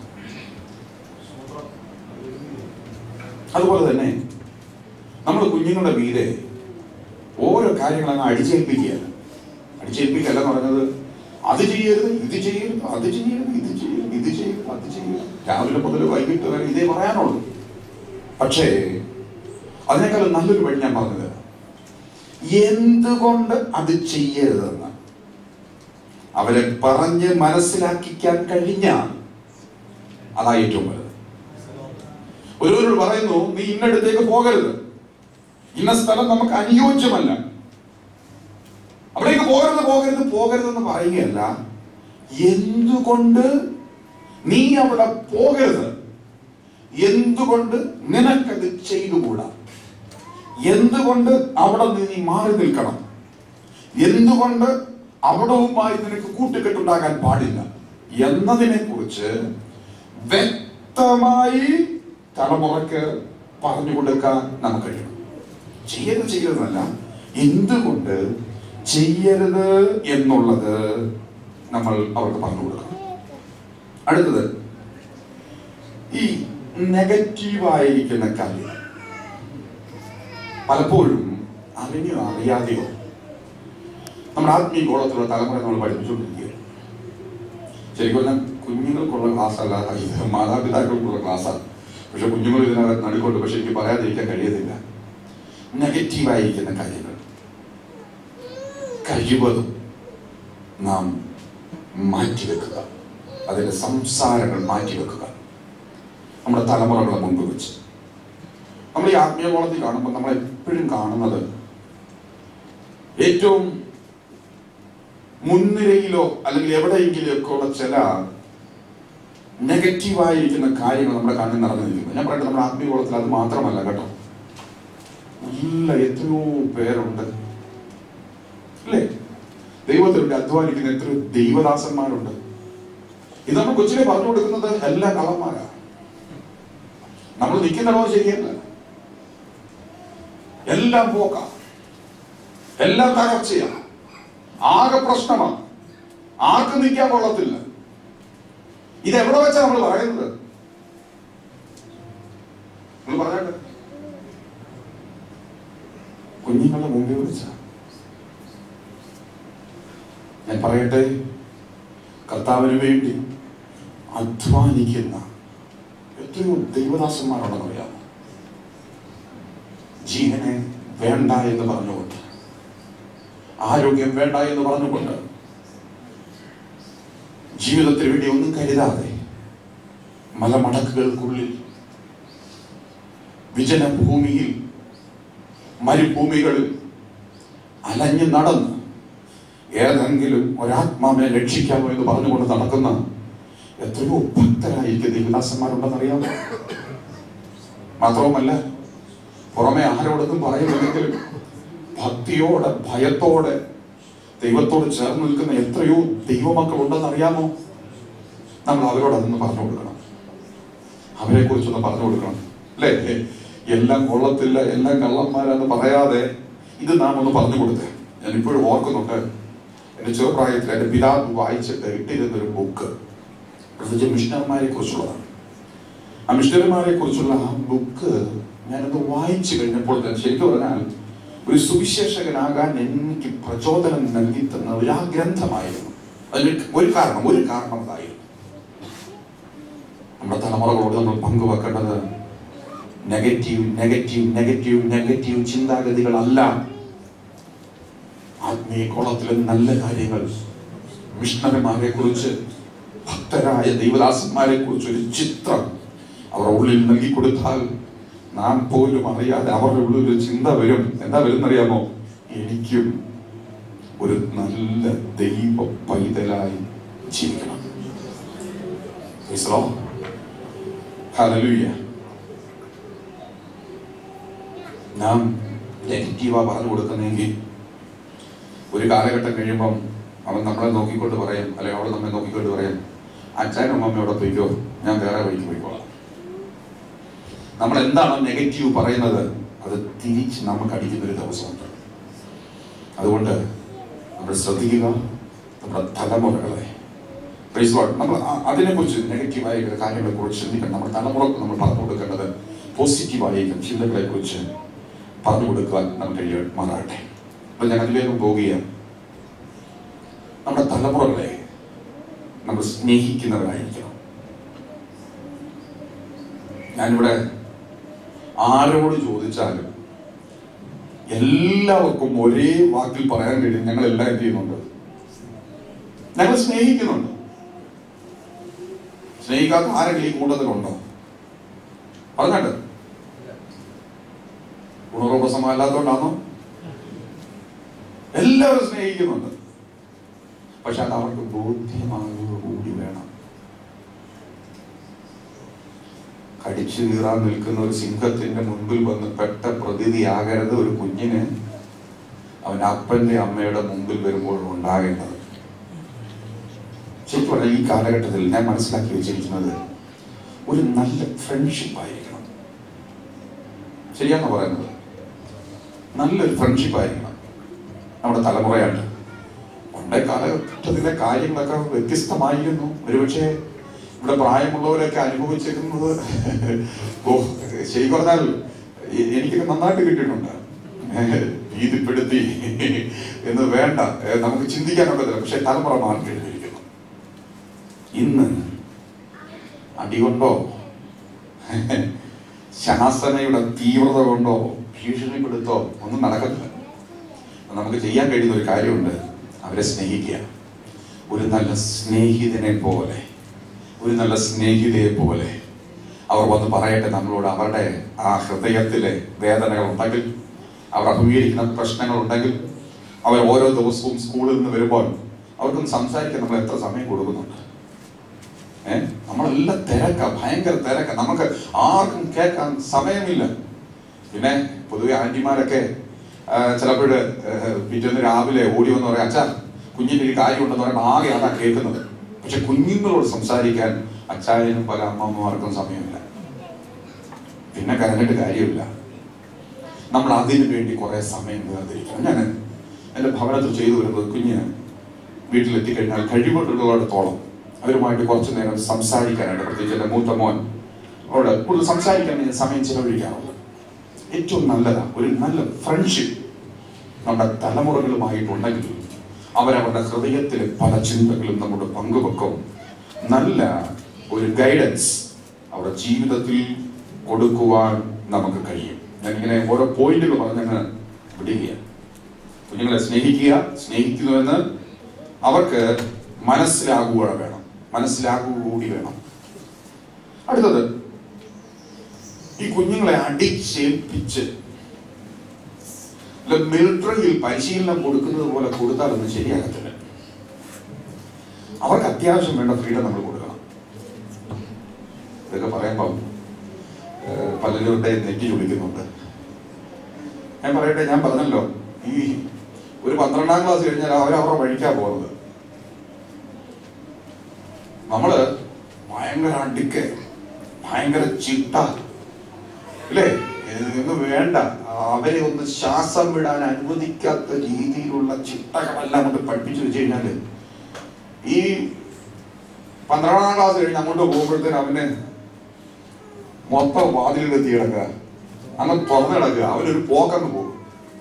അതുപോലെ തന്നെ നമ്മൾ കുഞ്ഞുങ്ങളുടെ മീതെ ഓരോ കാര്യങ്ങൾ അങ്ങ് അടിച്ചേൽപ്പിക്കുകയല്ല അടിച്ചേൽപ്പിക്കല്ല എന്ന് പറഞ്ഞത് അത് ചെയ്യരുത് ഇത് ചെയ്യരുത് അത് ചെയ്യരുത് ഇത് ചെയ്യരുത് ഇത് ചെയ്യരുത് അത് ചെയ്യരുത് രാവിലെ മുതൽ വൈകിട്ട് വരെ ഇതേ പറയാനുള്ളൂ പക്ഷേ അതിനേക്കാളും നല്ലൊരു വഴി ഞാൻ പറഞ്ഞത് എന്തുകൊണ്ട് അത് ചെയ്യരുതെന്ന് അവരെ പറഞ്ഞ് മനസ്സിലാക്കിക്കാൻ കഴിഞ്ഞാൽ അതാ ഏറ്റവും വലുത് ഒരുവരോട് പറയുന്നു നീ ഇന്നടത്തേക്ക് പോകരുത് ഇന്ന സ്ഥലം നമുക്ക് അനുയോജ്യമല്ല അവിടേക്ക് പോകരുത് പോകരുത് പോകരുതെന്ന് പറയുകയല്ല എന്തുകൊണ്ട് നീ അവിടെ പോകരുത് എന്തുകൊണ്ട് നിനക്കത് ചെയ്തുകൂടാ എന്തുകൊണ്ട് അവിടെ നിന്ന് നീ മാറി നിൽക്കണം എന്തുകൊണ്ട് അവിടവുമായി നിനക്ക് കൂട്ടുകെട്ടുണ്ടാകാൻ പാടില്ല എന്നതിനെ കുറിച്ച് വ്യക്തമായി തലമുറക്ക് പറഞ്ഞു കൊടുക്കാൻ നമുക്ക് കഴിയണം ചെയ്യരുത് ചെയ്യരുതല്ല എന്തുകൊണ്ട് ചെയ്യരുത് എന്നുള്ളത് നമ്മൾ അവർക്ക് പറഞ്ഞു കൊടുക്കണം അടുത്തത് ഈ നെഗറ്റീവായിരിക്കുന്ന കാര്യം പലപ്പോഴും അറിഞ്ഞോ അറിയാതെയോ നമ്മുടെ ആത്മീയ ഗോളത്തിലുള്ള തലമുറ നമ്മൾ പഠിപ്പിച്ചുകൊണ്ടിരിക്കുകയാണ് ശരിക്കും പറഞ്ഞാൽ കുഞ്ഞുങ്ങൾക്കുള്ള ക്ലാസ് അല്ല ഇത് മാതാപിതാക്കൾക്കുള്ള ക്ലാസ്സാണ് പക്ഷെ കുഞ്ഞുങ്ങൾ ഇതിനകത്ത് നടുക്കൊണ്ട് പക്ഷെ എനിക്ക് പറയാതിരിക്കാൻ കഴിയത്തില്ല നെഗറ്റീവായിരിക്കുന്ന കാര്യങ്ങൾ കഴിവതും നാം മാറ്റിവെക്കുക അതിന്റെ സംസാരങ്ങൾ മാറ്റിവെക്കുക നമ്മുടെ തലമുറകളെ മുൻപ് വെച്ച് നമ്മൾ ഈ ആത്മീയ കോളത്തിൽ കാണുമ്പോൾ നമ്മൾ എപ്പോഴും കാണുന്നത് ഏറ്റവും മുൻനിരയിലോ അല്ലെങ്കിൽ എവിടെയെങ്കിലും ഒക്കെ ഉള്ള ചില നെഗറ്റീവായിരിക്കുന്ന കാര്യങ്ങൾ നമ്മുടെ കണ്ണിൽ നിറഞ്ഞു നിൽക്കുന്നത് ഞാൻ പറയട്ടെ നമ്മുടെ ആത്മീയ കോളത്തിൽ അത് മാത്രമല്ല കേട്ടോ നല്ല എത്രയോ പേരുണ്ട് അല്ലേ ദൈവത്തിന് വേണ്ടി അധ്വാനിക്കുന്ന എത്രയോ ദൈവദാസന്മാരുണ്ട് ഇത് നമ്മൾ കൊച്ചിലെ പറഞ്ഞു കൊടുക്കുന്നത് എല്ലാ കള്ളന്മാരാ നമ്മൾ നിൽക്കുന്നിടോ ശരിയല്ല എല്ലാം പോക്ക എല്ലാം തകർച്ചയാണ് ആകെ പ്രശ്നമാണ് ആർക്കും നിൽക്കാൻ കൊള്ളത്തില്ല ഇത് എവിടെ വെച്ചാ നമ്മൾ പറയുന്നത് നിങ്ങൾ പറഞ്ഞാട്ടെ കുഞ്ഞുങ്ങളുടെ മുമ്പിൽ വെച്ച ഞാൻ പറയട്ടെ കർത്താവിന് വേണ്ടി അധ്വാനിക്കുന്ന എത്രയോ ദൈവദാസന്മാരുണ്ടെന്ന് അറിയാമോ ജീവനെ വേണ്ട എന്ന് പറഞ്ഞുകൊണ്ട് ആരോഗ്യം വേണ്ട എന്ന് പറഞ്ഞുകൊണ്ട് ജീവിതത്തിന് വേണ്ടി ഒന്നും കരുതാതെ മലമടക്കുകൾക്കുള്ളിൽ വിജനഭൂമിയിൽ മരുഭൂമികളിൽ അലഞ്ഞു നടന്ന് ഏതെങ്കിലും ഒരാത്മാവിനെ രക്ഷിക്കാമോ എന്ന് പറഞ്ഞുകൊണ്ട് നടക്കുന്ന എത്രയോ ഭക്തരായിരിക്കും ദേവദാസന്മാരുണ്ടെന്നറിയാമോ മാത്രവുമല്ല പുറമെ ആരോടൊന്നും പറയുന്നില്ലെങ്കിലും ഭക്തിയോടെ ഭയത്തോടെ ദൈവത്തോട് ചേർന്ന് നിൽക്കുന്ന എത്രയോ ദൈവമക്കൾ ഉണ്ടെന്ന് അറിയാമോ നമ്മൾ അവരോട് അതൊന്ന് പറഞ്ഞു കൊടുക്കണം അവരെ കുറിച്ചൊന്ന് പറഞ്ഞു കൊടുക്കണം അല്ലേ എല്ലാം കൊള്ളത്തില്ല എല്ലാം കള്ളന്മാരാന്ന് പറയാതെ ഇത് നാം ഒന്ന് പറഞ്ഞു കൊടുത്തേ ഞാൻ ഇപ്പോഴും ഓർക്കുന്നുണ്ട് എൻ്റെ ചെറുപ്രായത്തിൽ എൻ്റെ പിതാവ് വായിച്ചിട്ട് ഇട്ടിരുന്ന ഒരു ബുക്ക് പ്രത്യേകിച്ച് മിഷണർമാരെ കുറിച്ചുള്ളതാണ് ആ മിഷണറിമാരെ കുറിച്ചുള്ള ആ ബുക്ക് ഞാനത് വായിച്ചു കഴിഞ്ഞപ്പോൾ തന്നെ ശരിക്കും പറഞ്ഞാൽ ഒരു സുവിശേഷകനാകാൻ എനിക്ക് പ്രചോദനം നൽകി തന്ന ഒരു ആ ഗ്രന്ഥമായിരുന്നു അതിന് ഒരു കാരണം ഒരു കാരണം അതായിരുന്നു നമ്മുടെ തലമുറകളോട് നമ്മൾ പങ്കുവെക്കേണ്ടത് നെഗറ്റീവ് നെഗറ്റീവ് നെഗറ്റീവ് നെഗറ്റീവ് ചിന്താഗതികളല്ല ആത്മീയ കോളത്തിലെ നല്ല കാര്യങ്ങൾ മിഷണറിമാരെ കുറിച്ച് ഭക്തരായ ദൈവദാസന്മാരെ കുറിച്ച് ഒരു ചിത്രം അവരുടെ ഉള്ളിൽ നൽകി കൊടുത്താൽ നാം പോലും അറിയാതെ അവരുടെ ഉള്ളിൽ ഒരു ചിന്ത വരും എന്താ വരുന്നറിയാമോ എനിക്കും ഒരു നല്ല ദൈവ പൈതലായി ജീവിക്കണം Praise the Lord. Hallelujah. നാം നെഗറ്റീവാ പറഞ്ഞു കൊടുക്കുന്നെങ്കിൽ ഒരു കാലഘട്ടം കഴിയുമ്പം അവൻ നമ്മളെ നോക്കിക്കൊണ്ട് പറയും അല്ലെങ്കിൽ അവൾ നമ്മെ നോക്കിക്കൊണ്ട് പറയും അച്ഛനും അമ്മയോടെ പോയിക്കോ ഞാൻ വേറെ വഴിക്ക് പോയിക്കോളാം നമ്മൾ എന്താണോ നെഗറ്റീവ് പറയുന്നത് അത് തിരിച്ച് നമുക്ക് അടിക്കുന്ന ഒരു ദിവസമുണ്ട് അതുകൊണ്ട് നമ്മൾ ശ്രദ്ധിക്കുക നമ്മുടെ തലമുറകളെ Praise God. നമ്മൾ അ- അതിനെക്കുറിച്ച് നെഗറ്റീവായ കാര്യങ്ങളെ കുറിച്ച് ചിന്തിക്കണം നമ്മുടെ തലമുറക്ക് നമ്മൾ പറഞ്ഞു കൊടുക്കേണ്ടത് പോസിറ്റീവായിരിക്കും ചിന്തകളെ കുറിച്ച് പറഞ്ഞു കൊടുക്കുവാൻ നമുക്ക് കഴിയുമാറാകട്ടെ അപ്പൊ ഞാൻ അതിലേക്ക് പോവുകയാണ് നമ്മുടെ തലമുറകളെ നമ്മൾ സ്നേഹിക്കുന്നവരായിരിക്കണം ഞാനിവിടെ ആരോട് ചോദിച്ചാലും എല്ലാവർക്കും ഒരേ വാക്കിൽ പറയാൻ കഴിയും ഞങ്ങൾ എല്ലാം എന്ത് ചെയ്യുന്നുണ്ട് ഞങ്ങൾ സ്നേഹിക്കുന്നുണ്ട് സ്നേഹിക്കാത്ത ആരെങ്കിലും ഈ കൂട്ടത്തിലുണ്ടോ പറഞ്ഞിട്ട് ഗുണറോപസമല്ലാത്തോണ്ടാണോ എല്ലാവരും സ്നേഹിക്കുന്നുണ്ട് പക്ഷെ അത് അവർക്ക് ബോധ്യമാകുകൂടി വേണം കടിച്ചു കീറാൻ നിൽക്കുന്ന ഒരു സിംഹത്തിന്റെ മുൻപിൽ വന്ന് പെട്ട പ്രതിനിധിയാകരുത് ഒരു കുഞ്ഞിന് അവൻ അപ്പന്റെ അമ്മയുടെ മുമ്പിൽ വരുമ്പോൾ ഉണ്ടാകേണ്ടത് ശരിക്കും പറഞ്ഞാൽ ഈ കാലഘട്ടത്തിൽ ഞാൻ മനസ്സിലാക്കി വെച്ചിരിക്കുന്നത് ഒരു നല്ല ഫ്രണ്ട്ഷിപ്പ് ആയിരിക്കണം ശരിയാണോ പറയുന്നത് നല്ലൊരു ഫ്രണ്ട്ഷിപ്പ് ആയിരിക്കണം നമ്മുടെ തലമുറയായിട്ട് പണ്ടേ കാലഘട്ടത്തിലെ കാര്യങ്ങളൊക്കെ വ്യത്യസ്തമായിരുന്നു ഒരുപക്ഷെ ഇവിടെ പ്രായമുള്ളവരൊക്കെ അനുഭവിച്ചിരുന്നത് ഓ ശരി പറഞ്ഞാൽ എ- എനിക്കൊക്കെ നന്നായിട്ട് കിട്ടിയിട്ടുണ്ട് ഭീതിപ്പെടുത്തി എന്ന് വേണ്ട ഏ, നമുക്ക് ചിന്തിക്കാനൊക്കത്തില്ല പക്ഷെ തലമുറ മാറി കഴിഞ്ഞിരിക്കുന്നു ഇന്ന് അടികൊണ്ടോ ശാസനയുടെ തീവ്രത കൊണ്ടോ ഭീഷണിപ്പെടുത്തോ ഒന്നും നടക്കത്തില്ല അപ്പൊ നമുക്ക് ചെയ്യാൻ കഴിയുന്ന ഒരു കാര്യമുണ്ട് അവരെ സ്നേഹിക്കുക ഒരു നല്ല സ്നേഹിതനെ പോലെ ഒരു നല്ല സ്നേഹിതയെ പോലെ അവർ വന്ന് പറയട്ടെ നമ്മളോട് അവരുടെ ആ ഹൃദയത്തിലെ വേദനകൾ ഉണ്ടെങ്കിൽ അവർ അഭിമുഖീകരിക്കുന്ന പ്രശ്നങ്ങൾ ഉണ്ടെങ്കിൽ അവർ ഓരോ ദിവസവും സ്കൂളിൽ നിന്ന് വരുമ്പോൾ അവർക്കൊന്ന് സംസാരിക്കാൻ നമ്മൾ എത്ര സമയം കൊടുക്കുന്നുണ്ട് ഏഹ് നമ്മളെല്ലാം തിരക്ക ഭയങ്കര തിരക്ക നമുക്ക് ആർക്കും കേൾക്കാൻ സമയമില്ല പിന്നെ പൊതുവെ ആന്റിമാരൊക്കെ ചിലപ്പോൾ പിറ്റേന്ന് രാവിലെ ഓടി വന്ന് പറയാം അച്ഛാ കുഞ്ഞിന്റെ ഒരു കാര്യം ഉണ്ടെന്ന് പറയുമ്പോൾ ആകെ അതാ കേൾക്കുന്നത് പക്ഷെ കുഞ്ഞുങ്ങളോട് സംസാരിക്കാൻ അച്ചായനും പല അമ്മമ്മമാർക്കും സമയമില്ല പിന്നെ കരഞ്ഞിട്ട് കാര്യമില്ല നമ്മൾ അതിനു വേണ്ടി കുറെ സമയം വേർതിരിക്കണം ഞാൻ എൻ്റെ ഭവനത്തിൽ ചെയ്തു വരുന്നത് കുഞ്ഞിന് വീട്ടിലെത്തിക്കഴിഞ്ഞാൽ കഴിവുള്ളിടത്തോളം അവരുമായിട്ട് കുറച്ചു നേരം സംസാരിക്കാനായിട്ട് പ്രത്യേകിച്ച് എൻ്റെ മൂത്ത മോൻ അവിടെ കൂടുതൽ സംസാരിക്കാൻ ഞാൻ സമയം ചിലവഴിക്കാറുണ്ട് ഏറ്റവും നല്ലതാണ് ഒരു നല്ല ഫ്രണ്ട്ഷിപ്പ് നമ്മുടെ തലമുറകളുമായിട്ടുണ്ടെങ്കിൽ അവരവരുടെ ഹൃദയത്തിലെ പല ചിന്തകളും നമ്മുടെ പങ്കുവെക്കും നല്ല ഒരു ഗൈഡൻസ് അവരുടെ ജീവിതത്തിൽ കൊടുക്കുവാൻ നമുക്ക് കഴിയും ഞാനിങ്ങനെ ഓരോ പോയിന്റുകൾ പറഞ്ഞങ്ങ് വിടുകയാണ് കുഞ്ഞുങ്ങളെ സ്നേഹിക്കുക സ്നേഹിക്കുന്നുവെന്ന് അവർക്ക് മനസ്സിലാകുക വേണം മനസ്സിലാകുക കൂടി വേണം അടുത്തത് ഈ കുഞ്ഞുങ്ങളെ അടിച്ചേൽപ്പിച്ച് മിലിറ്ററിയിൽ പരിശീലനം കൊടുക്കുന്നത് പോലെ കൊടുത്താലൊന്നും ശരിയാകത്തില്ല അവർക്ക് അത്യാവശ്യം വേണ്ട ഫ്രീഡം നമ്മൾ കൊടുക്കണം ഇതൊക്കെ പറയുമ്പം ഏഹ്, പലരുടെ നെറ്റി ചുളിക്കുന്നുണ്ട് ഞാൻ പറയട്ടെ ഞാൻ പറഞ്ഞല്ലോ ഈ ഒരു പന്ത്രണ്ടാം ക്ലാസ് കഴിഞ്ഞാൽ അവർ അവരുടെ വഴിക്കാ പോകുന്നത് നമ്മള് ഭയങ്കര അടുക്ക് ഭയങ്കര ചിട്ട അല്ലേ ഇതൊന്നും വേണ്ട അവരെ ഒന്ന് ശ്വാസം വിടാൻ അനുവദിക്കാത്ത രീതിയിലുള്ള ചിട്ടകളെല്ലാം കൊണ്ട് പഠിപ്പിച്ചു വെച്ച് കഴിഞ്ഞാല് ഈ പന്ത്രണ്ടാം ക്ലാസ് കഴിഞ്ഞ് അങ്ങോട്ട് പോകുമ്പോഴത്തേന് അവന് മൊത്തം വാതിലിലെത്തി കിടക്കുക അങ്ങ് തുറന്നു കിടക്കുക അവനൊരു പോക്കങ്ങ് പോകും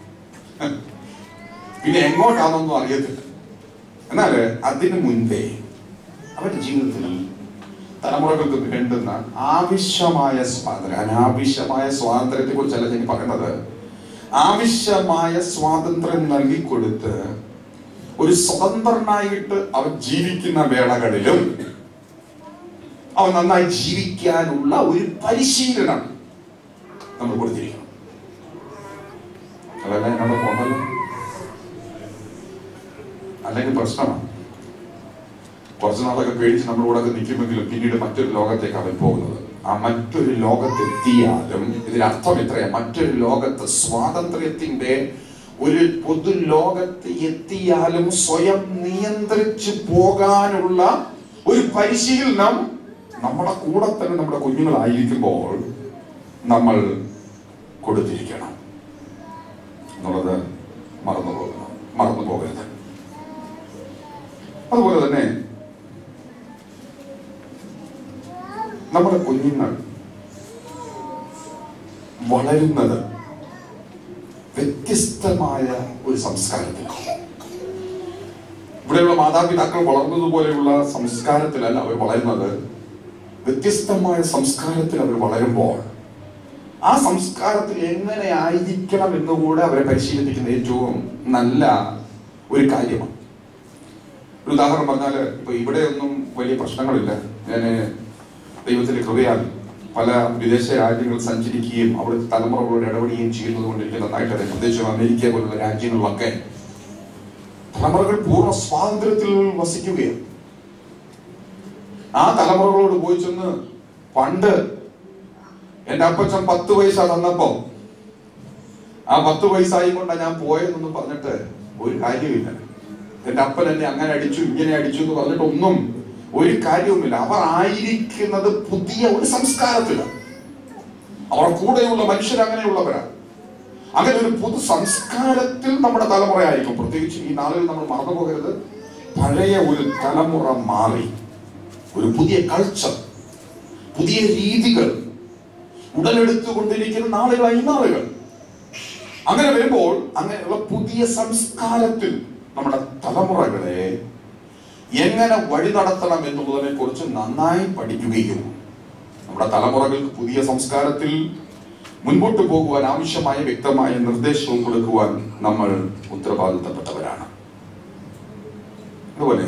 പിന്നെ എങ്ങോട്ടാണെന്നൊന്നും അറിയത്തില്ല എന്നാല് അതിനു മുൻപേ അവന്റെ ജീവിതത്തിൽ തലമുറകൾക്ക് വേണ്ടുന്ന ആവശ്യമായ സ്വാതന്ത്ര്യം അനാവശ്യമായ സ്വാതന്ത്ര്യത്തെ കുറിച്ചല്ല ഞാൻ പറയുന്നത് ആവശ്യമായ സ്വാതന്ത്ര്യം നൽകിക്കൊടുത്ത് ഒരു സ്വതന്ത്രനായിട്ട് അവൻ ജീവിക്കുന്ന വേളകളിലും അവൻ നന്നായി ജീവിക്കാനുള്ള ഒരു പരിശീലനം നമ്മൾ കൊടുത്തിരിക്കണം അതല്ല എന്നോട് പോകണല്ലോ അല്ലെങ്കിൽ പ്രശ്നമാണ് കുറച്ചു നാളൊക്കെ പേടിച്ച് നമ്മുടെ കൂടെ ഒക്കെ നിൽക്കുമെങ്കിലും പിന്നീട് മറ്റൊരു ലോകത്തേക്ക് അവൻ പോകുന്നത് ആ മറ്റൊരു ലോകത്തെത്തിയാലും ഇതിനർത്ഥം ഇത്രയാ മറ്റൊരു ലോകത്ത് സ്വാതന്ത്ര്യത്തിന്റെ ഒരു പൊതു ലോകത്ത് എത്തിയാലും സ്വയം നിയന്ത്രിച്ചു പോകാനുള്ള ഒരു പരിശീലനം നമ്മുടെ കൂടെ തന്നെ നമ്മുടെ കുഞ്ഞുങ്ങളായിരിക്കുമ്പോൾ നമ്മൾ കൊടുത്തിരിക്കണം എന്നുള്ളത് മറന്നു പോകണം മറന്നു പോകരുത് അതുപോലെ തന്നെ നമ്മുടെ കുഞ്ഞുങ്ങൾ വളരുന്നത് വ്യത്യസ്തമായ ഒരു സംസ്കാരത്തിലാണ് ഇവിടെയുള്ള മാതാപിതാക്കൾ വളർന്നതുപോലെയുള്ള സംസ്കാരത്തിലല്ല അവർ വളരുന്നത് വ്യത്യസ്തമായ സംസ്കാരത്തിൽ അവർ വളരുമ്പോൾ ആ സംസ്കാരത്തിൽ എങ്ങനെ ആയിരിക്കണം എന്നുകൂടെ അവരെ പരിശീലിപ്പിക്കുന്ന ഏറ്റവും നല്ല ഒരു കാര്യമാണ് ഒരു ഉദാഹരണം പറഞ്ഞാല് ഇപ്പൊ ഇവിടെയൊന്നും വലിയ പ്രശ്നങ്ങളില്ല ഞാൻ ദൈവത്തിന്റെ കൃപയാൽ പല വിദേശ രാജ്യങ്ങൾ സഞ്ചരിക്കുകയും അവിടുത്തെ തലമുറകളോട് ഇടപെടുകയും ചെയ്യുന്നത് കൊണ്ട് എനിക്ക് നന്നായിട്ട് അറിയാം പ്രത്യേകിച്ച് അമേരിക്ക പോലുള്ള രാജ്യങ്ങളിലൊക്കെ തലമുറകൾ പൂർണ്ണ സ്വാതന്ത്ര്യത്തിൽ വസിക്കുകയാണ് ആ തലമുറകളോട് പോയി ചെന്ന് പണ്ട് എന്റെ അപ്പച്ചൻ പത്ത് പൈസ തന്നപ്പോ ആ പത്ത് പൈസയും കൊണ്ടാണ് ഞാൻ പോയതെന്നൊന്നും പറഞ്ഞിട്ട് ഒരു കാര്യമില്ല എന്റെ അപ്പൻ എന്നെ അങ്ങനെ അടിച്ചു ഇങ്ങനെ അടിച്ചു എന്ന് പറഞ്ഞിട്ട് ഒന്നും ഒരു കാര്യവുമില്ല അവർ ആയിരിക്കുന്നത് പുതിയ ഒരു സംസ്കാരത്തിലാണ് അവർ കൂടെയുള്ള മനുഷ്യർ അങ്ങനെയുള്ളവരാണ് അങ്ങനെ ഒരു പൊതു സംസ്കാരത്തിൽ നമ്മുടെ തലമുറ ആയിരിക്കും പ്രത്യേകിച്ച് ഈ നാളുകളിൽ നമ്മൾ മറന്നു പോകരുത് പഴയ ഒരു തലമുറ മാറി ഒരു പുതിയ കൾച്ചർ പുതിയ രീതികൾ ഉടലെടുത്തുകൊണ്ടിരിക്കുന്ന നാളുകളായി നാളുകൾ അങ്ങനെ വരുമ്പോൾ അങ്ങനെയുള്ള പുതിയ സംസ്കാരത്തിൽ നമ്മുടെ തലമുറകളെ എങ്ങനെ വഴി നടത്തണം എന്നുള്ളതിനെ കുറിച്ച് നന്നായി പഠിക്കുകയും നമ്മുടെ തലമുറകൾക്ക് പുതിയ സംസ്കാരത്തിൽ മുൻപോട്ട് പോകുവാൻ ആവശ്യമായ വ്യക്തമായ നിർദ്ദേശവും കൊടുക്കുവാൻ നമ്മൾ ഉത്തരവാദിത്തപ്പെട്ടവരാണ് അതുപോലെ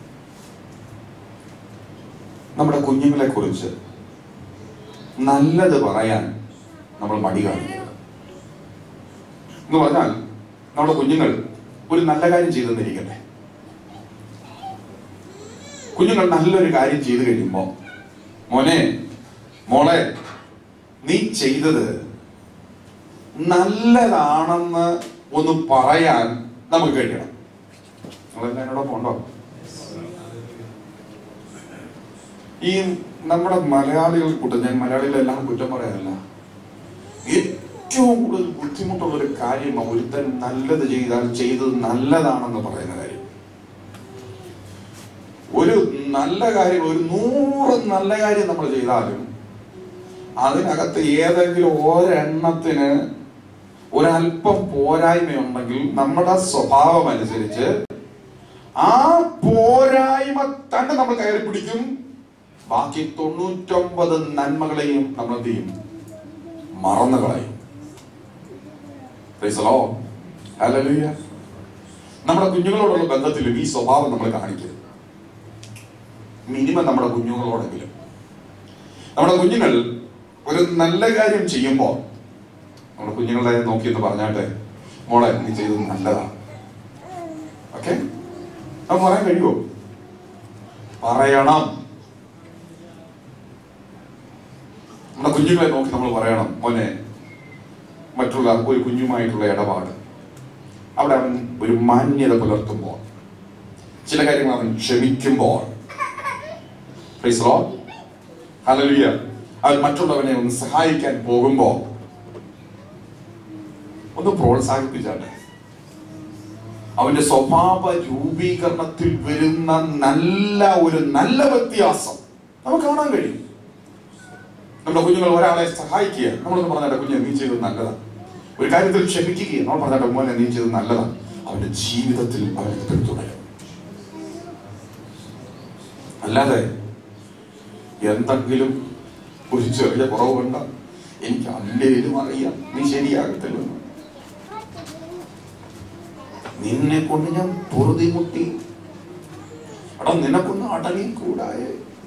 നമ്മുടെ കുഞ്ഞുങ്ങളെ കുറിച്ച് നല്ലത് പറയാൻ നമ്മൾ മടി കാണിക്കരുത് എന്ന് പറഞ്ഞാൽ നമ്മുടെ കുഞ്ഞുങ്ങൾ ഒരു നല്ല കാര്യം ചെയ്തെന്നിരിക്കട്ടെ കുഞ്ഞുങ്ങൾ നല്ലൊരു കാര്യം ചെയ്തു കഴിയുമ്പോ മോനെ മോളെ നീ ചെയ്തത് നല്ലതാണെന്ന് ഒന്ന് പറയാൻ നമുക്ക് കഴിയണം നിങ്ങളെല്ലാം എന്നോടൊപ്പം ഉണ്ടോ ഈ നമ്മുടെ മലയാളികൾ കൂട്ടം ഞാൻ മലയാളികളെല്ലാം കുറ്റം പറയാനല്ല ഏറ്റവും കൂടുതൽ ബുദ്ധിമുട്ടുള്ള ഒരു കാര്യമാണ് ഒരുത്തൻ നല്ലത് ചെയ്താൽ ചെയ്തത് നല്ലതാണെന്ന് പറയുന്ന കാര്യം ഒരു നല്ല കാര്യം ഒരു നൂറ് നല്ല കാര്യം നമ്മൾ ചെയ്താലും അതിനകത്ത് ഏതെങ്കിലും ഒരെണ്ണത്തിന് ഒരല്പം പോരായ്മയുണ്ടെങ്കിൽ നമ്മുടെ സ്വഭാവം അനുസരിച്ച് ആ പോരായ്മ തന്നെ നമ്മൾ കയറി പിടിക്കും ബാക്കി തൊണ്ണൂറ്റൊമ്പത് നന്മകളെയും നമ്മൾ എന്ത് ചെയ്യും മറന്നു കളയും Praise the Lord. Hallelujah. നമ്മുടെ കുഞ്ഞുങ്ങളോടുള്ള ബന്ധത്തിലും ഈ സ്വഭാവം നമ്മൾ കാണിക്കരുത് മിനിമം നമ്മുടെ കുഞ്ഞുങ്ങളോടെങ്കിലും നമ്മുടെ കുഞ്ഞുങ്ങൾ ഒരു നല്ല കാര്യം ചെയ്യുമ്പോൾ നമ്മുടെ കുഞ്ഞുങ്ങളെ നോക്കി എന്ന് പറഞ്ഞാട്ടെ മോളെ നീ ചെയ്തത് നല്ലതാണ് ഓക്കെ നമുക്ക് പറയാൻ കഴിയുമോ പറയണം നമ്മുടെ കുഞ്ഞുങ്ങളെ നോക്കി നമ്മൾ പറയണം മോനെ മറ്റുള്ള ഒരു കുഞ്ഞുമായിട്ടുള്ള ഇടപാട് അവിടെ അവൻ ഒരു മാന്യത പുലർത്തുമ്പോൾ ചില കാര്യങ്ങൾ അവൻ ക്ഷമിക്കുമ്പോൾ Praise the Lord. Hallelujah. അവൻ മറ്റുള്ളവനെ ഒന്ന് സഹായിക്കാൻ പോകുമ്പോൾ ഒന്ന് പ്രോത്സാഹിപ്പിച്ചാട്ടെ അവന്റെ സ്വഭാവ രൂപീകരണത്തിൽ വരുന്ന നല്ല ഒരു നല്ല വ്യത്യാസം നമുക്ക് കാണാൻ കഴിയും നമ്മുടെ കുഞ്ഞുങ്ങൾ ഒരാളെ സഹായിക്കുക നമ്മളൊന്ന് പറഞ്ഞാട്ടെ കുഞ്ഞെ നീ ചെയ്തത് നല്ലതാണ് ഒരു കാര്യത്തിൽ ക്ഷമിക്കുക നമ്മൾ പറഞ്ഞാട്ടെ മോനെ നീ ചെയ്തത് നല്ലതാണ് അവന്റെ ജീവിതത്തിൽ അവൻ പിന്തുടരും അല്ലാതെ എന്തെങ്കിലും ഒരു ചെറിയ കുറവുണ്ട് എനിക്ക് അല്ലേലും അറിയാം നീ ശരിയാകത്തില്ലെന്ന് നിന്നെ കൊണ്ട് ഞാൻ പൊറുതിമുട്ടി എടാ നിന്നെ കൊണ്ട് അടങ്ങി കൂടായേ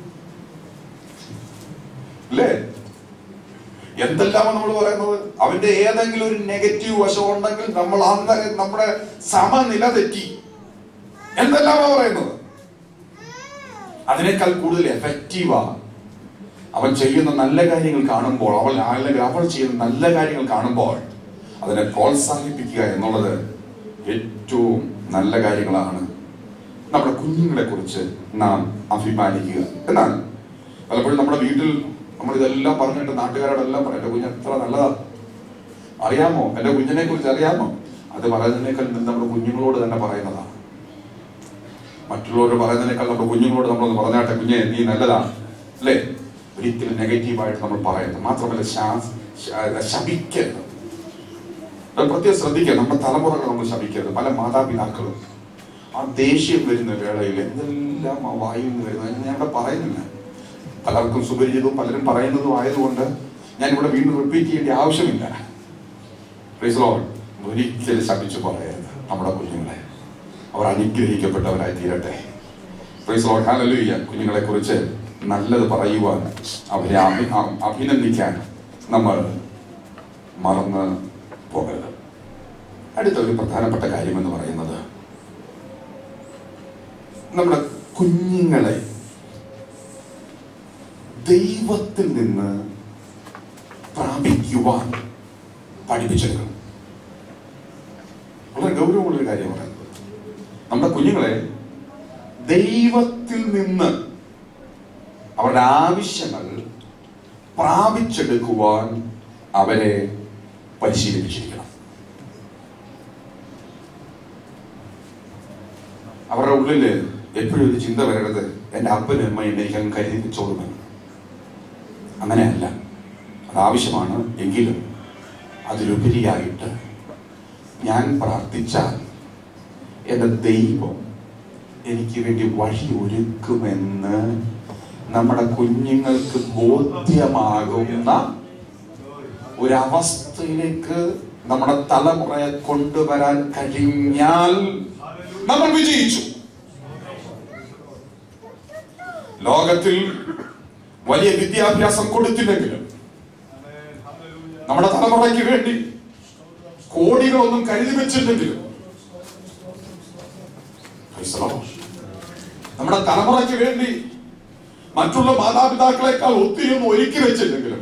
അല്ലേ എന്തെല്ലാമാണ് നമ്മൾ പറയുന്നത് അവന്റെ ഏതെങ്കിലും ഒരു നെഗറ്റീവ് വശം ഉണ്ടെങ്കിൽ നമ്മൾ അന്ന് നമ്മുടെ സമനില തെറ്റി എന്തെല്ലാമാ പറയുന്നത് അതിനേക്കാൾ കൂടുതൽ എഫക്റ്റീവാ അവൻ ചെയ്യുന്ന നല്ല കാര്യങ്ങൾ കാണുമ്പോൾ അവൾ അല്ലെങ്കിൽ അവൾ ചെയ്യുന്ന നല്ല കാര്യങ്ങൾ കാണുമ്പോൾ അതിനെ പ്രോത്സാഹിപ്പിക്കുക എന്നുള്ളത് ഏറ്റവും നല്ല കാര്യങ്ങളാണ് നമ്മുടെ കുഞ്ഞുങ്ങളെ കുറിച്ച് നാം അഭിമാനിക്കുക എന്നാൽ പലപ്പോഴും നമ്മുടെ വീട്ടിൽ നമ്മൾ ഇതെല്ലാം പറഞ്ഞിട്ട് നാട്ടുകാരോടെല്ലാം പറയും എന്റെ കുഞ്ഞ് എത്ര നല്ലതാ അറിയാമോ എന്റെ കുഞ്ഞിനെ കുറിച്ച് അറിയാമോ അത് പറയുന്നതിനേക്കാൾ നമ്മുടെ കുഞ്ഞുങ്ങളോട് തന്നെ പറയുന്നതാണ് മറ്റുള്ളവർ പറയുന്നതിനേക്കാൾ നമ്മുടെ കുഞ്ഞുങ്ങളോട് നമ്മളൊന്ന് പറഞ്ഞാട്ടെ കുഞ്ഞെ നീ നല്ലതാണ് അല്ലേ ഒരിക്കലും നെഗറ്റീവായിട്ട് നമ്മൾ പറയുന്നത് മാത്രമല്ല ശാ- ശ- ശപിക്കരുത് അത് പ്രത്യേകം ശ്രദ്ധിക്കുക നമ്മുടെ തലമുറകൾ നമ്മൾ ശപിക്കരുത് പല മാതാപിതാക്കളും ആ ദേഷ്യം വരുന്ന വേളയിൽ എന്തെല്ലാം ആ വായിൽ നിന്ന് വരുന്നത് ഞാൻ ഇവിടെ പറയുന്നില്ല പലർക്കും സുപരിചിതവും പലരും പറയുന്നതും ആയതുകൊണ്ട് ഞാൻ ഇവിടെ വീണ്ടും റിപ്പീറ്റ് ചെയ്യേണ്ട ആവശ്യമില്ല Praise the Lord. ഒരിക്കലും ശപിച്ചു പറയരുത് നമ്മുടെ കുഞ്ഞുങ്ങളെ അവർ അനുഗ്രഹിക്കപ്പെട്ടവരായി തീരട്ടെ പ്രൈസ് ലോർഡ് ഹല്ലേലൂയ കുഞ്ഞുങ്ങളെ കുറിച്ച് നല്ലത് പറയുവാൻ അവരെ അഭി- അ- അഭിനന്ദിക്കാൻ നമ്മൾ മറന്ന് പോകരുത് അടുത്ത ഒരു പ്രധാനപ്പെട്ട കാര്യം എന്ന് പറയുന്നത് നമ്മുടെ കുഞ്ഞുങ്ങളെ ദൈവത്തിൽ നിന്ന് പ്രാപിക്കുവാൻ പഠിപ്പിച്ചെടുക്കണം വളരെ ഗൗരവമുള്ള ഒരു കാര്യമാണ് നമ്മുടെ കുഞ്ഞുങ്ങളെ ദൈവത്തിൽ നിന്ന് അവരുടെ ആവശ്യങ്ങൾ പ്രാപിച്ചെടുക്കുവാൻ അവരെ പരിശീലിപ്പിച്ചിരിക്കണം അവരുടെ ഉള്ളില് എപ്പോഴും ഒരു ചിന്ത വരരുത് എൻ്റെ അപ്പനും അമ്മയും എനിക്ക് അങ്ങ് കരുതിപ്പിച്ചോളുമെന്ന് അങ്ങനെയല്ല അതാവശ്യമാണ് എങ്കിലും അതിലുപരിയായിട്ട് ഞാൻ പ്രാർത്ഥിച്ചാൽ എൻ്റെ ദൈവം എനിക്ക് വേണ്ടി വഴി ഒരുക്കുമെന്ന് നമ്മുടെ കുഞ്ഞുങ്ങൾക്ക് ബോധ്യമാകുന്ന ഒരവസ്ഥയിലേക്ക് നമ്മുടെ തലമുറയെ കൊണ്ടുവരാൻ കഴിഞ്ഞാൽ നമ്മൾ വിജയിച്ചു ലോകത്തിൽ വലിയ വിദ്യാഭ്യാസം കൊടുത്തില്ലെങ്കിലും നമ്മുടെ തലമുറയ്ക്ക് വേണ്ടി കോടികളൊന്നും കരുതി വെച്ചില്ലെങ്കിലും Praise the Lord. നമ്മുടെ തലമുറയ്ക്ക് വേണ്ടി മറ്റുള്ള മാതാപിതാക്കളെക്കാൾ ഒത്തിരി ഒന്നും ഒരുക്കി വെച്ചില്ലെങ്കിലും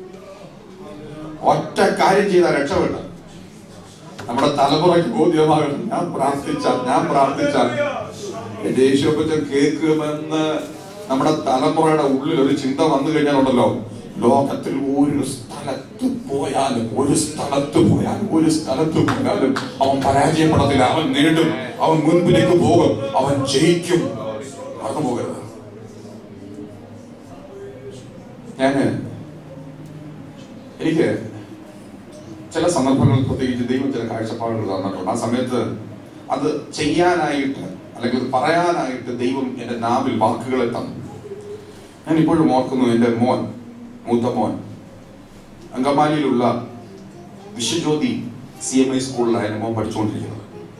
ഒറ്റ കാര്യം ചെയ്താൽ രക്ഷപ്പെട്ട നമ്മുടെ തലമുറയ്ക്ക് ബോധ്യമാകണം ഞാൻ പ്രാർത്ഥിച്ചാൽ ഞാൻ പ്രാർത്ഥിച്ചാൽ എന്റെ യേശുപ്പച്ചൻ കേൾക്കുമെന്ന് നമ്മുടെ തലമുറയുടെ ഉള്ളിൽ ഒരു ചിന്ത വന്നു കഴിഞ്ഞാലുണ്ടല്ലോ ലോകത്തിൽ ഒരു സ്ഥലത്ത് പോയാലും ഒരു സ്ഥലത്ത് പോയാലും ഒരു സ്ഥലത്ത് പോയാലും അവൻ പരാജയപ്പെടത്തില്ല അവൻ നേടും അവൻ മുൻപിലേക്ക് പോകും അവൻ ജയിക്കും മറന്നു പോകരുത് ഞാന് എനിക്ക് ചില സന്ദർഭങ്ങളിൽ പ്രത്യേകിച്ച് ദൈവം ചില കാഴ്ചപ്പാടുകൾ തന്നിട്ടുണ്ട് ആ സമയത്ത് അത് ചെയ്യാനായിട്ട് അല്ലെങ്കിൽ പറയാനായിട്ട് ദൈവം എൻ്റെ നാവിൽ വാക്കുകളെ തന്നു ഞാൻ ഇപ്പോഴും ഓർക്കുന്നു എൻ്റെ മോൻ മൂത്ത മോൻ അങ്കമാലിയിലുള്ള വിശ്വജ്യോതി സി എം ഐ സ്കൂളിലായിരുന്നു മോൻ പഠിച്ചുകൊണ്ടിരിക്കുന്നത്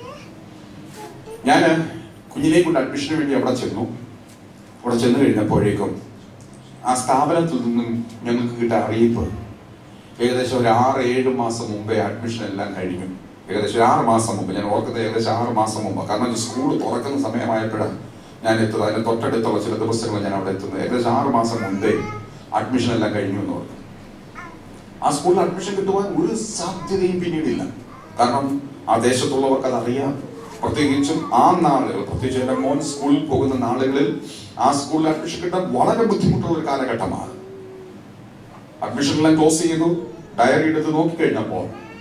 ഞാൻ കുഞ്ഞിനെ കൊണ്ട് അഡ്മിഷന് വേണ്ടി അവിടെ ചെന്നു അവിടെ ചെന്ന് കഴിഞ്ഞപ്പോഴേക്കും ആ സ്ഥാപനത്തിൽ നിന്നും ഞങ്ങൾക്ക് കിട്ടിയ അറിയിപ്പ് ഏകദേശം ഒരു ആറ് ഏഴ് മാസം മുമ്പേ അഡ്മിഷൻ എല്ലാം കഴിഞ്ഞു ഏകദേശം ഒരു ആറ് മാസം മുമ്പ് ഞാൻ ഓർക്കുന്നത് ഏകദേശം ആറ് മാസം മുമ്പ് കാരണം സ്കൂൾ തുറക്കുന്ന സമയമായപ്പോഴാണ് ഞാൻ എത്തുന്നത് അതിന് തൊട്ടടുത്തുള്ള ചില ദിവസങ്ങൾ ഞാൻ അവിടെ എത്തുന്നത് ഏകദേശം ആറ് മാസം മുമ്പേ അഡ്മിഷൻ എല്ലാം കഴിഞ്ഞു എന്ന് പറഞ്ഞു ആ സ്കൂളിൽ അഡ്മിഷൻ കിട്ടുവാൻ ഒരു സാധ്യതയും പിന്നീടില്ല കാരണം ആ ദേശത്തുള്ളവർക്ക് അതറിയാം പ്രത്യേകിച്ചും ആ നാളുകൾ പ്രത്യേകിച്ച് എൻ്റെ മോൻ സ്കൂളിൽ പോകുന്ന നാളുകളിൽ ആ സ്കൂളിൽ അഡ്മിഷൻ കിട്ടാൻ വളരെ ബുദ്ധിമുട്ടുള്ള ഒരു കാലഘട്ടമാണ് അഡ്മിഷൻ എല്ലാം ക്ലോസ് ചെയ്തു ഡയറി എടുത്ത് നോക്കിക്കഴിഞ്ഞപ്പോൾ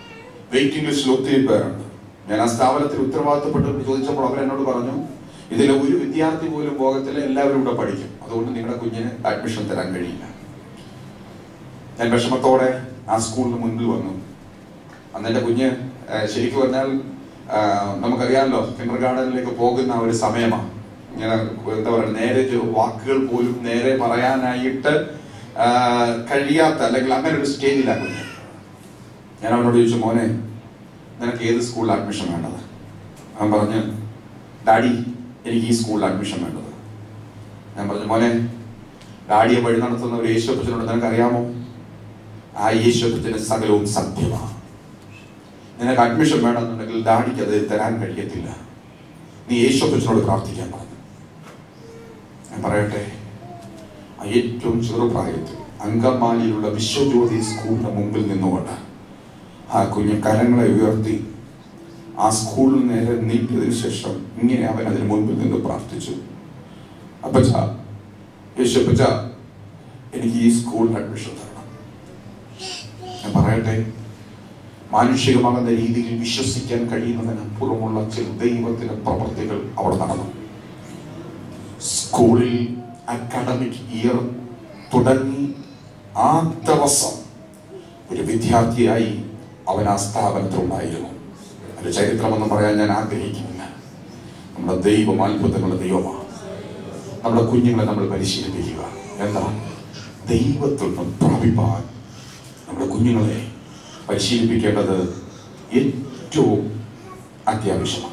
വെയിറ്റിംഗ് ലിസ്റ്റിൽ ഒത്തിരി പേരുണ്ട് ഞാൻ ആ സ്ഥാപനത്തിൽ ഉത്തരവാദിത്തപ്പെട്ട് ചോദിച്ചപ്പോൾ അവരെന്നോട് പറഞ്ഞു ഇതിലെ ഒരു വിദ്യാർത്ഥി പോലും പോകത്തില്ല എല്ലാവരും ഇവിടെ പഠിക്കും അതുകൊണ്ട് നിങ്ങളുടെ കുഞ്ഞിന് അഡ്മിഷൻ തരാൻ കഴിയില്ല ഞാൻ വിഷമത്തോടെ ആ സ്കൂളിന് മുൻപിൽ വന്നു അന്ന് എൻ്റെ കുഞ്ഞ് ആ, ശരിക്കും പറഞ്ഞാൽ ആ, നമുക്കറിയാമല്ലോ കിൻഡർ ഗാർഡനിലേക്ക് പോകുന്ന ഒരു സമയമാണ് ഇങ്ങനെ എന്താ പറയുക നേരെ ചെ- വാക്കുകൾ പോലും നേരെ പറയാനായിട്ട് ആ, കഴിയാത്ത അല്ലെങ്കിൽ അങ്ങനെ ഒരു സ്റ്റേജിലാണ് കുഞ്ഞ് ഞാൻ അവനോട് ചോദിച്ചു മോനെ നിനക്ക് ഏത് സ്കൂളിൽ അഡ്മിഷൻ വേണ്ടത് അവൻ പറഞ്ഞു ഡാഡി എനിക്ക് ഈ സ്കൂളിൽ അഡ്മിഷൻ വേണ്ടത് ഞാൻ പറഞ്ഞു മോനെ ഡാഡിയെ വഴി നടത്തുന്ന ഒരു യേശുപ്പച്ചനോട് നിനക്ക് അറിയാമോ ആ യേശുപ്പച്ചന് സകലവും സത്യമാണ് നിനക്ക് അഡ്മിഷൻ വേണമെന്നുണ്ടെങ്കിൽ ഡാഡിക്ക് അത് തരാൻ കഴിയത്തില്ല നീ യേശുപ്പച്ചനോട് പ്രാർത്ഥിക്കാൻ പറഞ്ഞു ഞാൻ പറയട്ടെ ആ ഏറ്റവും ചെറുപ്രായത്തിൽ അങ്കമാലിയിലുള്ള വിശ്വജ്യോതി സ്കൂളിന്റെ മുമ്പിൽ നിന്നുകൊണ്ട് ആ കുഞ്ഞ് കരങ്ങളെ ഉയർത്തി ആ സ്കൂളിൽ നേരെ നീട്ടിയതിനു ശേഷം ഇങ്ങനെ അവൻ അതിന് മുൻപിൽ നിന്ന് പ്രാർത്ഥിച്ചു അപ്പച്ച യേശുപ്പച്ച എനിക്ക് ഈ സ്കൂളിൽ അഡ്മിഷൻ തരണം ഞാൻ പറയട്ടെ മാനുഷികമാകുന്ന രീതിയിൽ വിശ്വസിക്കാൻ കഴിയുന്നതിനപ്പുറമുള്ള ചില ദൈവത്തിന്റെ പ്രവൃത്തികൾ അവിടെ നടന്നു സ്കൂളിൽ അക്കാഡമിക് ഇയർ തുടങ്ങി ആ ദിവസം ഒരു വിദ്യാർത്ഥിയായി അവൻ ആ സ്ഥാപനത്തിൽ ഉണ്ടായിരുന്നു അതിന്റെ ചരിത്രമൊന്നും പറയാൻ ഞാൻ ആഗ്രഹിക്കുന്നില്ല നമ്മുടെ ദൈവം അത്ഭുതങ്ങളുടെ ദൈവമാണ് നമ്മുടെ കുഞ്ഞുങ്ങളെ നമ്മൾ പരിശീലിപ്പിക്കുക എന്താ ദൈവത്തിൽ നിന്ന് പ്രാപിപ്പാൻ നമ്മുടെ കുഞ്ഞുങ്ങളെ പരിശീലിപ്പിക്കേണ്ടത് ഏറ്റവും അത്യാവശ്യമാണ്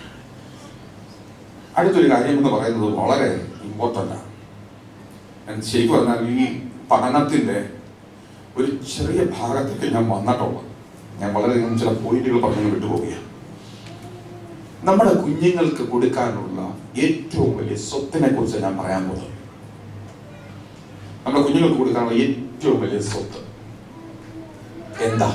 അടുത്തൊരു കാര്യം എന്ന് പറയുന്നത് വളരെ ഇമ്പോർട്ടൻ്റ് ആണ് ഞാൻ ശരിക്കും പറഞ്ഞാൽ ഈ പഠനത്തിന്റെ ഒരു ചെറിയ ഭാഗത്തേക്ക് ഞാൻ വന്നിട്ടുള്ളൂ ഞാൻ വളരെയധികം ചില പോയിന്റുകൾ പറഞ്ഞു വിട്ടുപോവുകയാണ് നമ്മുടെ കുഞ്ഞുങ്ങൾക്ക് കൊടുക്കാനുള്ള ഏറ്റവും വലിയ സ്വത്തിനെ കുറിച്ച് ഞാൻ പറയാൻ പോകുന്നത് നമ്മുടെ കുഞ്ഞുങ്ങൾക്ക് കൊടുക്കാനുള്ള ഏറ്റവും വലിയ സ്വത്ത് എന്താ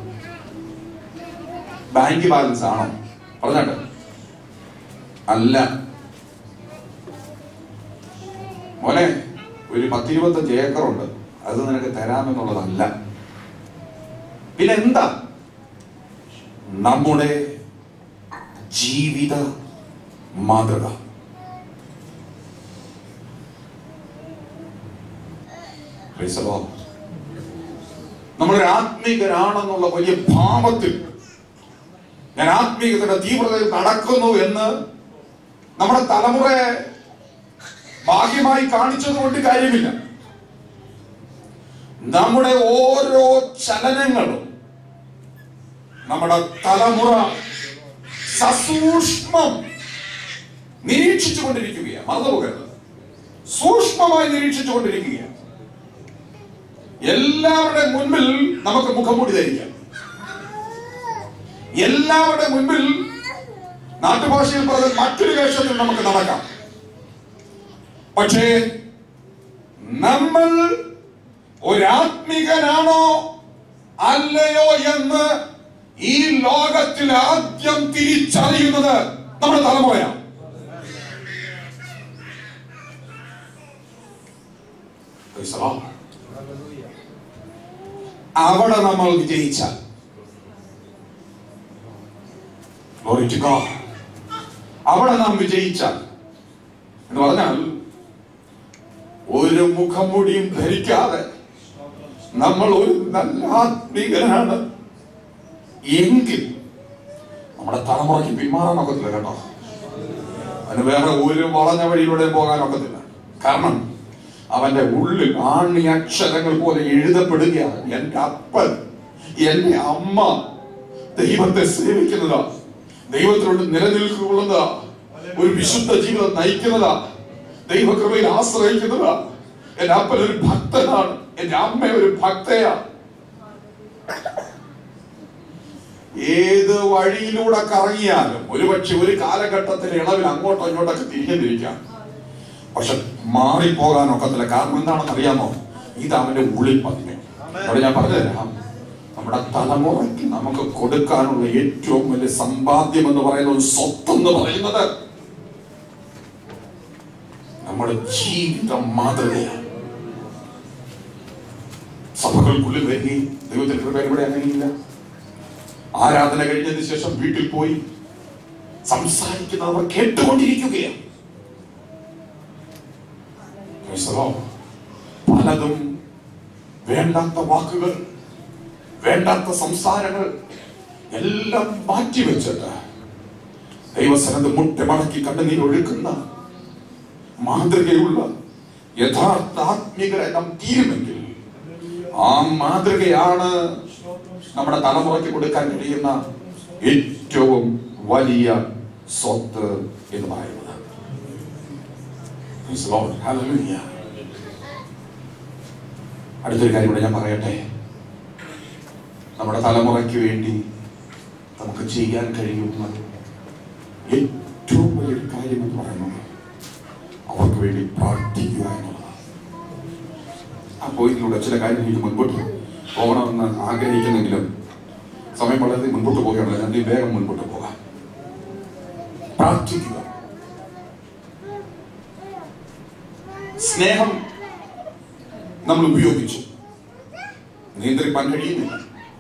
ബാങ്ക് ബാലൻസ് ആണോ പറഞ്ഞാട്ടെ അല്ല മോനെ ഒരു പത്തിരുപത്തഞ്ച് ഏക്കറുണ്ട് അത് നിനക്ക് തരാമെന്നുള്ളതല്ല പിന്നെ എന്താ നമ്മുടെ ജീവിത മാതൃക Praise the Lord. നമ്മളൊരു ആത്മീകരാണെന്നുള്ള വലിയ ഭാവത്തിൽ ഞാൻ ആത്മീയതയുടെ തീവ്രതയിൽ നടക്കുന്നു എന്ന് നമ്മുടെ തലമുറയെ ഭാഗ്യമായി കാണിച്ചത് കൊണ്ട് കാര്യമില്ല നമ്മുടെ ഓരോ ചലനങ്ങളും നമ്മുടെ തലമുറ സസൂക്ഷ്മം നിരീക്ഷിച്ചു കൊണ്ടിരിക്കുകയാണ് മറന്നുപോകരുത് സൂക്ഷ്മമായി നിരീക്ഷിച്ചു കൊണ്ടിരിക്കുകയാണ് എല്ലാവരുടെ മുൻപിൽ നമുക്ക് മുഖംമൂടി ധരിക്കാം എല്ലാവരുടെ മുൻപിൽ നാട്ടുഭാഷയിൽ പറഞ്ഞ മറ്റൊരു വേഷത്തിൽ നമുക്ക് നടക്കാം പക്ഷേ നമ്മൾ ഒരാത്മികനാണോ അല്ലയോ എന്ന് ഈ ലോകത്തിൽ ആദ്യം തിരിച്ചറിയുന്നത് നമ്മുടെ തലമുറയാണ് Praise the Lord. അവിടെ നമ്മൾ വിജയിച്ചാൽ Glory to God. അവിടെ നാം വിജയിച്ചാൽ എന്ന് പറഞ്ഞാൽ ഒരു മുഖംമൂടിയും ധരിക്കാതെ നമ്മൾ ഒരു നല്ല ആത്മീകനാണ് എങ്കിൽ നമ്മുടെ തലമുറയ്ക്ക് പിന്മാറാൻ ഒക്കത്തില്ല കേട്ടോ അതിന് വേറെ ഒരു വളഞ്ഞ വഴിയിലൂടെ പോകാൻ ഒക്കത്തില്ല കാരണം അവന്റെ ഉള്ളിൽ ആണി അക്ഷരങ്ങൾ പോലെ എഴുതപ്പെടുകയാണ് എന്റെ അപ്പൻ എന്റെ അമ്മ ദൈവത്തെ സേവിക്കുന്നതാ ദൈവത്തിനോട് നിലനിൽക്കൊള്ളുന്നതാ ഒരു വിശുദ്ധ ജീവിതം നയിക്കുന്നതാ ദൈവകൃപയിൽ ആശ്രയിക്കുന്നതാ എന്റെ അപ്പൻ ഒരു ഭക്തനാണ് എന്റെ അമ്മ ഒരു ഭക്തയാ ഏത് വഴിയിലൂടെ കറങ്ങിയാലും ഒരുപക്ഷെ ഒരു കാലഘട്ടത്തിൽ ഇളവിൽ അങ്ങോട്ടോ ഇങ്ങോട്ടൊക്കെ തിരിഞ്ഞിരിക്കാം പക്ഷെ മാറിപ്പോകാൻ ഒക്കത്തില്ല കാരണം എന്താണെന്ന് അറിയാമോ ഇത് അവന്റെ ഉള്ളിൽ പതിഞ്ഞു അവിടെ ഞാൻ പറഞ്ഞു തരാം നമ്മുടെ തലമുറയ്ക്ക് നമുക്ക് കൊടുക്കാനുള്ള ഏറ്റവും വലിയ സമ്പാദ്യം എന്ന് പറയുന്ന ഒരു സ്വത്ത് എന്ന് പറയുന്നത് നമ്മുടെ ജീവിത മാതൃകയാണ് സഭകൾക്കുള്ളിൽ വരികയും ദൈവത്തിന്റെ കൃപയിൽ ഇവിടെ അങ്ങനെയില്ല ആരാധന കഴിഞ്ഞതിന് ശേഷം വീട്ടിൽ പോയി സംസാരിക്കുന്നത് അവർ കേട്ടുകൊണ്ടിരിക്കുകയാണ് Praise the Lord. പലതും വേണ്ടാത്ത വാക്കുകൾ വേണ്ടാത്ത സംസാരങ്ങൾ എല്ലാം മാറ്റിവെച്ചിട്ട് ദൈവസനത് മുട്ടമടക്കി കണ്ണുനീർ ഒഴുക്കുന്ന മാതൃകയുള്ള യഥാർത്ഥ ആത്മികരെ നാം തീരുമെങ്കിൽ ആ മാതൃകയാണ് നമ്മുടെ തലമുറയ്ക്ക് കൊടുക്കാൻ കഴിയുന്ന ഏറ്റവും വലിയ സ്വത്ത് എന്ന് പറയുന്നത് Praise the Lord. Hallelujah. അടുത്തൊരു കാര്യം കൂടെ ഞാൻ പറയട്ടെ നമ്മുടെ തലമുറയ്ക്ക് വേണ്ടി നമുക്ക് ചെയ്യാൻ കഴിയുന്ന ഏറ്റവും വലിയൊരു കാര്യം എന്ന് പറയുന്നത് അവർക്ക് വേണ്ടി പ്രാർത്ഥിക്കുക എന്നുള്ളതാണ് ആ പോയിന്റിലൂടെ ചില കാര്യങ്ങൾ എനിക്ക് മുൻപോട്ട് പോകണമെന്ന് ആഗ്രഹിക്കുന്നെങ്കിലും സമയം വളരെ മുൻപോട്ട് പോവുകയാണ് ഞാൻ ഈ വേഗം മുൻപോട്ട് പോകാം പ്രാർത്ഥിക്കുക സ്നേഹം നമ്മൾ ഉപയോഗിച്ചു നിയന്ത്രിക്കാൻ കഴിയുന്നില്ല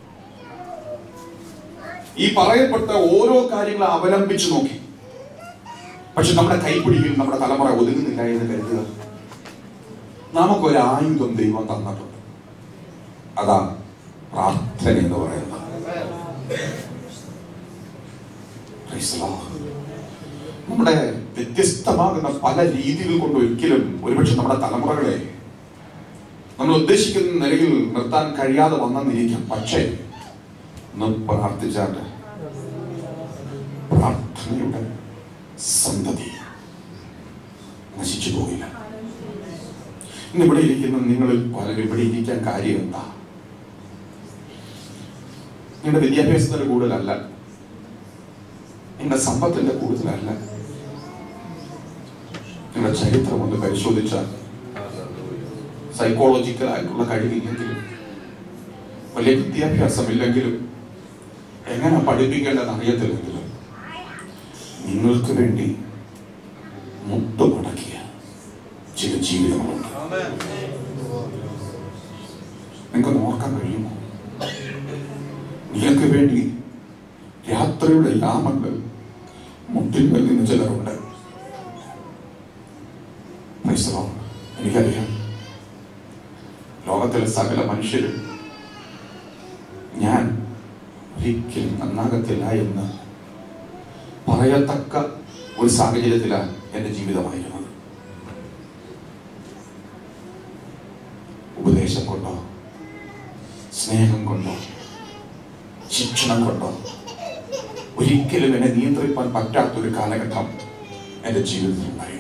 ഈ പറയപ്പെട്ട ഓരോ കാര്യങ്ങൾ അവലംബിച്ചു നോക്കി പക്ഷെ നമ്മുടെ കൈപ്പിടിയിൽ നമ്മുടെ തലമുറ ഒതുങ്ങുന്നില്ല എന്ന് കരുതുക നമുക്കൊരു ആയുധം ദൈവം തന്നിട്ടുണ്ട് അതാ പ്രാർത്ഥന എന്ന് പറയുന്നത് Praise the Lord. നമ്മുടെ വ്യത്യസ്തമാകുന്ന പല രീതികൾ കൊണ്ട് ഒരിക്കലും ഒരുപക്ഷെ നമ്മുടെ തലമുറകളെ നമ്മൾ ഉദ്ദേശിക്കുന്ന നിലയിൽ നിർത്താൻ കഴിയാതെ വന്നെന്നിരിക്കാം പക്ഷേ ഒന്ന് പ്രാർത്ഥിച്ചാൽ പ്രാർത്ഥനയുടെ സന്തതി നശിച്ചു പോകില്ല ഇന്ന് ഇവിടെ ഇരിക്കുന്ന നിങ്ങളിൽ പലരും ഇവിടെ ഇരിക്കാൻ കാര്യം എന്താ നിങ്ങളുടെ വിദ്യാഭ്യാസത്തിന്റെ കൂടുതലല്ല നിങ്ങളുടെ സമ്പത്തിന്റെ കൂടുതലല്ല നിങ്ങളുടെ ചരിത്രം ഒന്ന് പരിശോധിച്ചാൽ സൈക്കോളജിക്കൽ ആയിട്ടുള്ള കഴിവില്ലെങ്കിലും വലിയ വിദ്യാഭ്യാസമില്ലെങ്കിലും എങ്ങനെ പഠിപ്പിക്കേണ്ടതെന്ന് അറിയത്തില്ലെങ്കിലും നിങ്ങൾക്ക് വേണ്ടി മുട്ടുമടക്കിയ ചില ജീവിതങ്ങളുണ്ട് നിങ്ങൾക്ക് ഓർക്കാൻ കഴിയുമോ നിങ്ങൾക്ക് വേണ്ടി രാത്രിയുടെ യാമങ്ങൾ മുട്ടിന്മേൽ നിന്ന് ചിലരുണ്ട് Praise the Lord. എനിക്കറിയാം ലോകത്തിലെ സകല മനുഷ്യരും ഞാൻ ഒരിക്കലും നന്നാകത്തില്ല എന്ന് പറയത്തക്ക ഒരു സാഹചര്യത്തിലാണ് എൻ്റെ ജീവിതമായിരുന്നത് ഉപദേശം കൊണ്ടോ സ്നേഹം കൊണ്ടോ ശിക്ഷണം കൊണ്ടോ ഒരിക്കലും എന്നെ നിയന്ത്രിക്കാൻ പറ്റാത്തൊരു കാലഘട്ടം എൻ്റെ ജീവിതത്തിൽ ഉണ്ടായിരുന്നു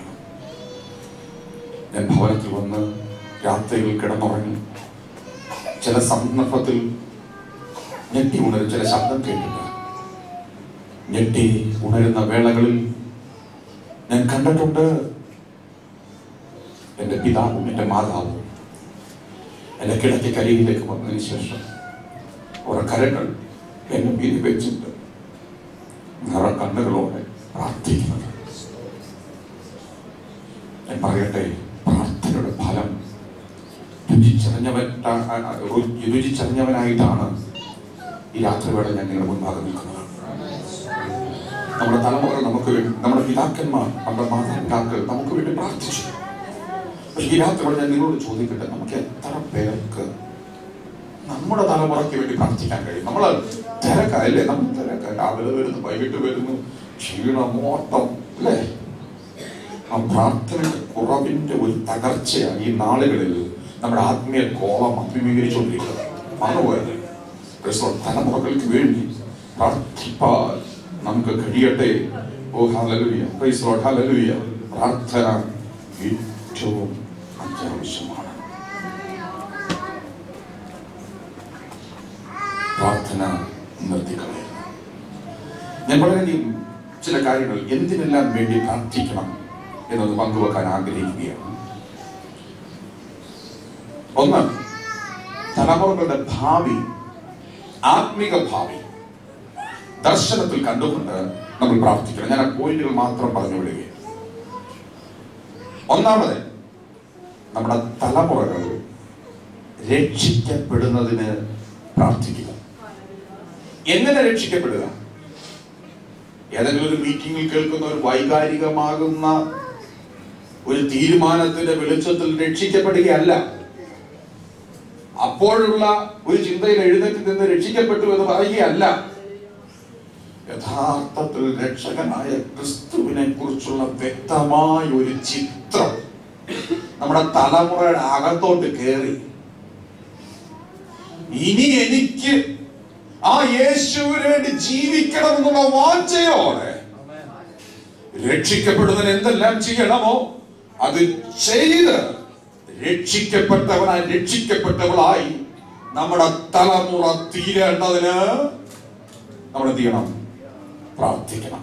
ഞാൻ ഭവനത്തിൽ വന്ന് രാത്രിയിൽ കിടന്നുറങ്ങി ചില സന്ദർഭത്തിൽ ഞെട്ടി ഉണരും ചില ശബ്ദം കേട്ടിട്ട് ഞെട്ടി ഉണരുന്ന വേളകളിൽ ഞാൻ കണ്ടിട്ടുണ്ട് എൻ്റെ പിതാവും എൻ്റെ മാതാവും എൻ്റെ കിടക്കക്കരിയിലേക്ക് വന്നതിന് ശേഷം അവരുടെ കരങ്ങൾ എന്നെ മീതി വെച്ചിട്ട് നിറ കണ്ണുകളോടെ പ്രാർത്ഥിക്കുന്നത് ഞാൻ പറയട്ടെ പ്രാർത്ഥനയുടെ ഫലം രുചിച്ചറിഞ്ഞവൻ രുചിച്ചറിഞ്ഞവനായിട്ടാണ് ഈ രാത്രിവേള ഞാൻ നിങ്ങളുടെ മുൻപാകെ നിൽക്കുന്നത് നമ്മുടെ തലമുറ നമുക്ക് വേണ്ടി നമ്മുടെ പിതാക്കന്മാർ നമ്മുടെ മാതാപിതാക്കൾ നമുക്ക് വേണ്ടി പ്രാർത്ഥിച്ചു പക്ഷെ ഈ രാത്രിവേള ഞാൻ നിങ്ങളോട് ചോദിക്കട്ടെ നമുക്ക് എത്ര പേർക്ക് നമ്മുടെ തലമുറയ്ക്ക് വേണ്ടി പ്രാർത്ഥിക്കാൻ കഴിയും നമ്മൾ തിരക്കല്ലേ നമ്മൾ തിരക്ക രാവിലെ വരുന്നു വൈകിട്ട് വരുന്നു ക്ഷീണം ഓട്ടം അല്ലേ ആ പ്രാർത്ഥനയുടെ കുറവിന്റെ ഒരു തകർച്ചയാണ് ഈ നാളുകളിൽ നമ്മുടെ ആത്മീയ കോളം അഭിമുഖീകരിച്ചുകൊണ്ടിരിക്കുന്നത് മറന്നുപോയത് ക്രിസ്തു തലമുറകൾക്ക് വേണ്ടി പ്രാർത്ഥിപ്പാൻ നമുക്ക് കഴിയട്ടെ oh hallelujah praise Lord hallelujah പ്രാർത്ഥന ഏറ്റവും അത്യാവശ്യമാണ് പ്രാർത്ഥന നിർത്തിക്കളയരുത് ഞാൻ വളരെയധികം ചില കാര്യങ്ങൾ എന്തിനെല്ലാം വേണ്ടി പ്രാർത്ഥിക്കണം എന്നത് പങ്കുവെക്കാൻ ആഗ്രഹിക്കുകയാണ് ഒന്ന് തലമുറകളുടെ ഭാവി ആത്മിക ഭാവി ദർശനത്തിൽ കണ്ടുകൊണ്ട് നമ്മൾ പ്രാർത്ഥിക്കണം ഞാൻ ആ പോയിന്റുകൾ മാത്രം പറഞ്ഞു വിടുകയാണ് ഒന്നാമത് നമ്മുടെ തലമുറകൾ രക്ഷിക്കപ്പെടുന്നതിന് പ്രാർത്ഥിക്കുക എങ്ങനെ രക്ഷിക്കപ്പെടുക ഏതെങ്കിലും ഒരു മീറ്റിംഗിൽ കേൾക്കുന്ന ഒരു വൈകാരികമാകുന്ന ഒരു തീരുമാനത്തിന്റെ വെളിച്ചത്തിൽ രക്ഷിക്കപ്പെടുകയല്ല അപ്പോഴുള്ള ഒരു ചിന്തയിൽ എഴുന്നേറ്റ് നിന്ന് രക്ഷിക്കപ്പെട്ടു എന്ന് പറയുകയല്ല യഥാർത്ഥത്തിൽ രക്ഷകനായ ക്രിസ്തുവിനെ കുറിച്ചുള്ള വ്യക്തമായ ഒരു ചിത്രം നമ്മുടെ തലമുറയുടെ അകത്തോട്ട് കയറി ഇനി എനിക്ക് ആ യേശുവിന് വേണ്ടി ജീവിക്കണം എന്നുള്ള വാഞ്ചയോടെ രക്ഷിക്കപ്പെടുന്നതിന് എന്തെല്ലാം ചെയ്യണമോ അത് ചെയ്ത് രക്ഷിക്കപ്പെട്ടവനായി രക്ഷിക്കപ്പെട്ടവളായി നമ്മുടെ തലമുറ തീരേണ്ടതിന് നമ്മൾ എന്ത് ചെയ്യണം പ്രാർത്ഥിക്കണം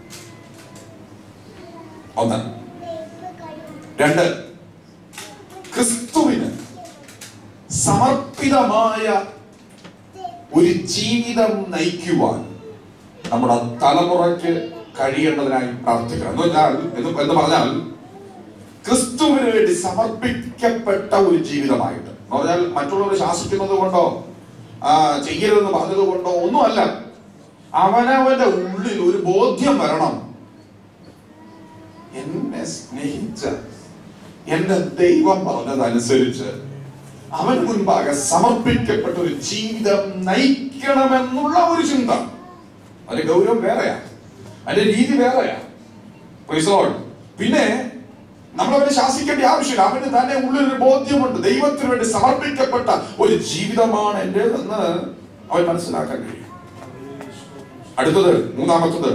ഒന്ന് രണ്ട് ക്രിസ്തുവിന് സമർപ്പിതമായ ഒരു ജീവിതം നയിക്കുവാൻ നമ്മുടെ തലമുറയ്ക്ക് കഴിയേണ്ടതിനായി പ്രാർത്ഥിക്കണം എന്ന് പറഞ്ഞാൽ എന്ന് എന്ന് പറഞ്ഞാൽ ക്രിസ്തുവിന് വേണ്ടി സമർപ്പിക്കപ്പെട്ട ഒരു ജീവിതമായിട്ട് എന്ന് പറഞ്ഞാൽ മറ്റുള്ളവർ ശാസിക്കുന്നത് കൊണ്ടോ ആ, ചെയ്യരുതെന്ന് പറഞ്ഞത് കൊണ്ടോ ഒന്നുമല്ല അവനവന്റെ ഉള്ളിൽ ഒരു ബോധ്യം വരണം എന്നെ സ്നേഹിച്ച എന്റെ ദൈവം പറഞ്ഞതനുസരിച്ച് അവൻ മുൻപാകെ സമർപ്പിക്കപ്പെട്ട ഒരു ജീവിതം നയിക്കണമെന്നുള്ള ഒരു ചിന്ത അതിന്റെ ഗൗരവം വേറെയാ അതിന്റെ രീതി വേറെയാ Praise the Lord. പിന്നെ നമ്മൾ അവനെ ശാസിക്കേണ്ട ആവശ്യമില്ല അവന് തന്നെ ഉള്ളിലൊരു ബോധ്യമുണ്ട് ദൈവത്തിന് വേണ്ടി സമർപ്പിക്കപ്പെട്ട ഒരു ജീവിതമാണ് എന്റേതെന്ന് അവൻ മനസ്സിലാക്കാൻ കഴിയും അടുത്തത് മൂന്നാമത്തത്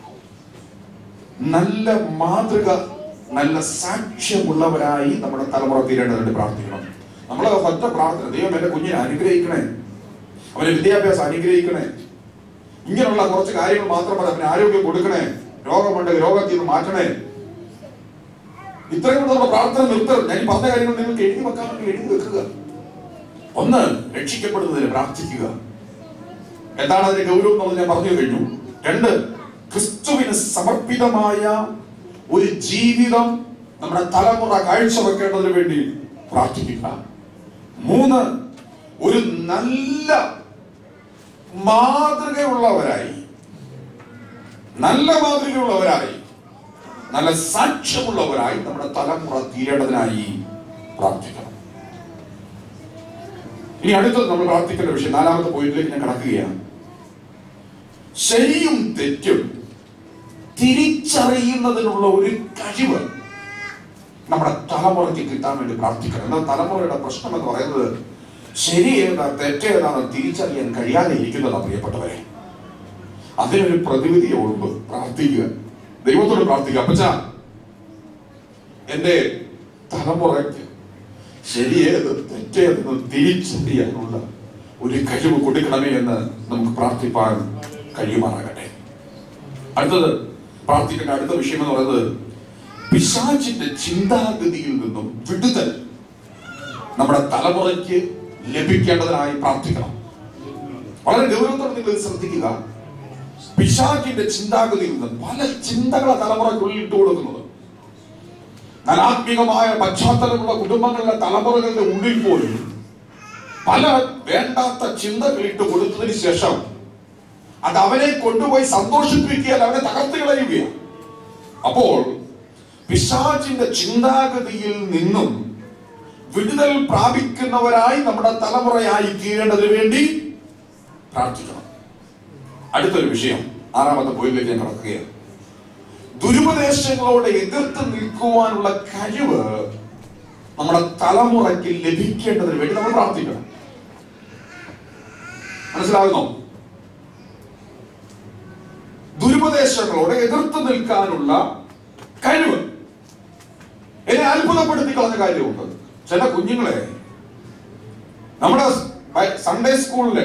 നല്ല മാതൃക നല്ല സാക്ഷ്യമുള്ളവരായി നമ്മുടെ തലമുറ തീരേണ്ടതുണ്ട് പ്രാർത്ഥിക്കണം നമ്മൾ ഒറ്റ പ്രാർത്ഥന ദൈവം എന്റെ കുഞ്ഞിനെ അനുഗ്രഹിക്കണേ അവന്റെ വിദ്യാഭ്യാസം അനുഗ്രഹിക്കണേ ഇങ്ങനെയുള്ള കുറച്ച് കാര്യങ്ങൾ മാത്രമല്ല അവന് ആരോഗ്യം കൊടുക്കണേ രോഗമുണ്ടെങ്കിൽ രോഗത്തിൽ നിന്ന് മാറ്റണേ ഇത്രയും കൂടെ നമ്മുടെ പ്രാർത്ഥന നിർത്തരുത് ഞാൻ ഈ പറഞ്ഞ കാര്യങ്ങൾ നിങ്ങൾക്ക് എഴുതി വെക്കാമെങ്കിൽ എഴുതി വെക്കുക ഒന്ന് രക്ഷിക്കപ്പെടുന്നതിന് പ്രാർത്ഥിക്കുക എന്താണ് അതിന്റെ ഗൗരവം എന്നുള്ളത് ഞാൻ പറഞ്ഞു കഴിഞ്ഞു രണ്ട് ക്രിസ്തുവിന് സമർപ്പിതമായ ഒരു ജീവിതം നമ്മുടെ തലമുറ കാഴ്ചവെക്കേണ്ടതിന് വേണ്ടി പ്രാർത്ഥിക്കുക മൂന്ന് ഒരു നല്ല മാതൃകയുള്ളവരായി നല്ല മാതൃകയുള്ളവരായി നല്ല സാക്ഷ്യമുള്ളവരായി നമ്മുടെ തലമുറ തീരേണ്ടതിനായി പ്രാർത്ഥിക്കണം ഇനി അടുത്തത് നമ്മൾ പ്രാർത്ഥിക്കേണ്ട വിഷയം നാലാമത്തെ പോയിന്റിലേക്ക് ഞാൻ കടക്കുകയാണ് ശരിയും തെറ്റും തിരിച്ചറിയുന്നതിനുള്ള ഒരു കഴിവ് നമ്മുടെ തലമുറയ്ക്ക് കിട്ടാൻ വേണ്ടി പ്രാർത്ഥിക്കണം എന്നാൽ തലമുറയുടെ പ്രശ്നം എന്ന് പറയുന്നത് ശരി ഏതാ തെറ്റേതാണെന്ന് തിരിച്ചറിയാൻ കഴിയാതെ ഇരിക്കുന്നതാണ് പ്രിയപ്പെട്ടവരെ അതിനൊരു പ്രതിവിധിയുണ്ട് പ്രാർത്ഥിക്കുക ദൈവത്തോട് പ്രാർത്ഥിക്കുക അപ്പച്ച എന്റെ തലമുറയ്ക്ക് ശരിയേത് തെറ്റേതെന്ന് തിരിച്ചറിയാനുള്ള ഒരു കഴിവ് കൊടുക്കണമേ എന്ന് നമുക്ക് പ്രാർത്ഥിപ്പാൻ കഴിയുമാറാകട്ടെ അടുത്തത് പ്രാർത്ഥിക്കേണ്ട അടുത്ത വിഷയം എന്ന് പറയുന്നത് പിശാചിന്റെ ചിന്താഗതിയിൽ നിന്നും വിടുതൽ നമ്മുടെ തലമുറയ്ക്ക് ലഭിക്കേണ്ടതിനായി പ്രാർത്ഥിക്കണം വളരെ ഗൗരവത്തോടെ നിങ്ങൾ ഇത് ശ്രദ്ധിക്കുക പിശാചിന്റെ ചിന്താഗതിയിൽ നിന്ന് പല ചിന്തകളെ തലമുറയ്ക്കുള്ളിൽ ഇട്ട് കൊടുക്കുന്നത് അനാത്മികമായ പശ്ചാത്തലമുള്ള കുടുംബങ്ങളുടെ തലമുറകളുടെ ഉള്ളിൽ പോലും പല വേണ്ടാത്ത ചിന്തകൾ ഇട്ട് കൊടുത്തതിന് ശേഷം അത് അവനെ കൊണ്ടുപോയി സന്തോഷിപ്പിക്കുകയല്ല അവനെ തകർത്ത് കളയുകയാണ് അപ്പോൾ പിശാചിന്റെ ചിന്താഗതിയിൽ നിന്നും വിടുതൽ പ്രാപിക്കുന്നവരായി നമ്മുടെ തലമുറയായി തീരേണ്ടതിന് വേണ്ടി പ്രാർത്ഥിക്കണം അടുത്തൊരു വിഷയം ആറാമത്തെ പോയിന്റിലേക്ക് ഞാൻ കടക്കുകയാണ് ദുരുപദേശങ്ങളോട് എതിർത്ത് നിൽക്കുവാനുള്ള കഴിവ് നമ്മുടെ തലമുറയ്ക്ക് ലഭിക്കേണ്ടതിന് വേണ്ടി നമ്മൾ പ്രാർത്ഥിക്കണം മനസ്സിലാകുന്നോ ദുരുപദേശങ്ങളോട് എതിർത്ത് നിൽക്കാനുള്ള കഴിവ് എന്നെ അത്ഭുതപ്പെടുത്തി കളഞ്ഞ കാര്യമുണ്ട് ചില കുഞ്ഞുങ്ങളെ നമ്മുടെ ബൈ- സൺഡേ സ്കൂളില്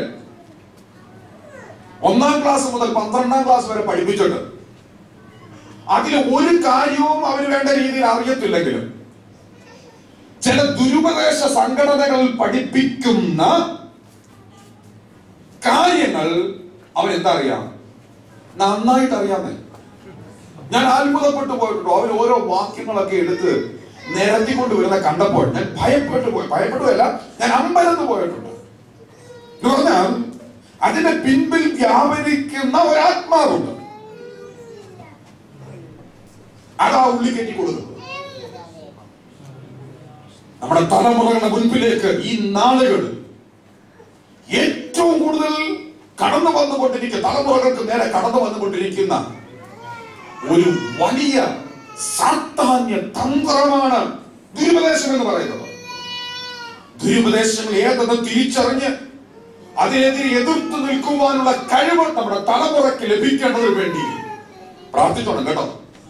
ഒന്നാം ക്ലാസ് മുതൽ പന്ത്രണ്ടാം ക്ലാസ് വരെ പഠിപ്പിച്ചിട്ട് അതിൽ ഒരു കാര്യവും അവന് വേണ്ട രീതിയിൽ അറിയത്തില്ലെങ്കിലും ചില ദുരുപദേശ സംഘടനകൾ പഠിപ്പിക്കുന്ന കാര്യങ്ങൾ അവൻ എന്താ അറിയാം നന്നായിട്ട് അറിയാമേ ഞാൻ അത്ഭുതപ്പെട്ടു പോയിട്ടുണ്ട് അവർ ഓരോ വാക്യങ്ങളൊക്കെ എടുത്ത് നിരത്തിക്കൊണ്ട് വരുന്ന കണ്ടപ്പോൾ ഞാൻ ഭയപ്പെട്ടു പോയി ഭയപ്പെട്ടുമല്ല ഞാൻ അമ്പരന്ന് പോയിട്ടുണ്ട് എന്ന് പറഞ്ഞാൽ അതിന്റെ പിൻപിൽ വ്യാപരിക്കുന്ന ഒരാത്മാവുണ്ട് അതാ ഉള്ളി കയറ്റി കൊടുക്കുന്നത് നമ്മുടെ തലമുറകളുടെ മുൻപിലേക്ക് ഈ നാളുകൾ ഏറ്റവും കൂടുതൽ കടന്നു വന്നുകൊണ്ടിരിക്കുന്ന തലമുറകൾക്ക് നേരെ കടന്നു വന്നുകൊണ്ടിരിക്കുന്ന ഒരു വലിയ സാത്താന്യ തന്ത്രമാണ് ദുരുപദേശം എന്ന് പറയുന്നത് ദുരുപദേശങ്ങൾ ഏതെന്ന് തിരിച്ചറിഞ്ഞ് അതിനെതിരെ എതിർത്ത് നിൽക്കുവാനുള്ള കഴിവ് നമ്മുടെ തലമുറയ്ക്ക് ലഭിക്കേണ്ടതിന് വേണ്ടി പ്രാർത്ഥിച്ചോണം കേട്ടോ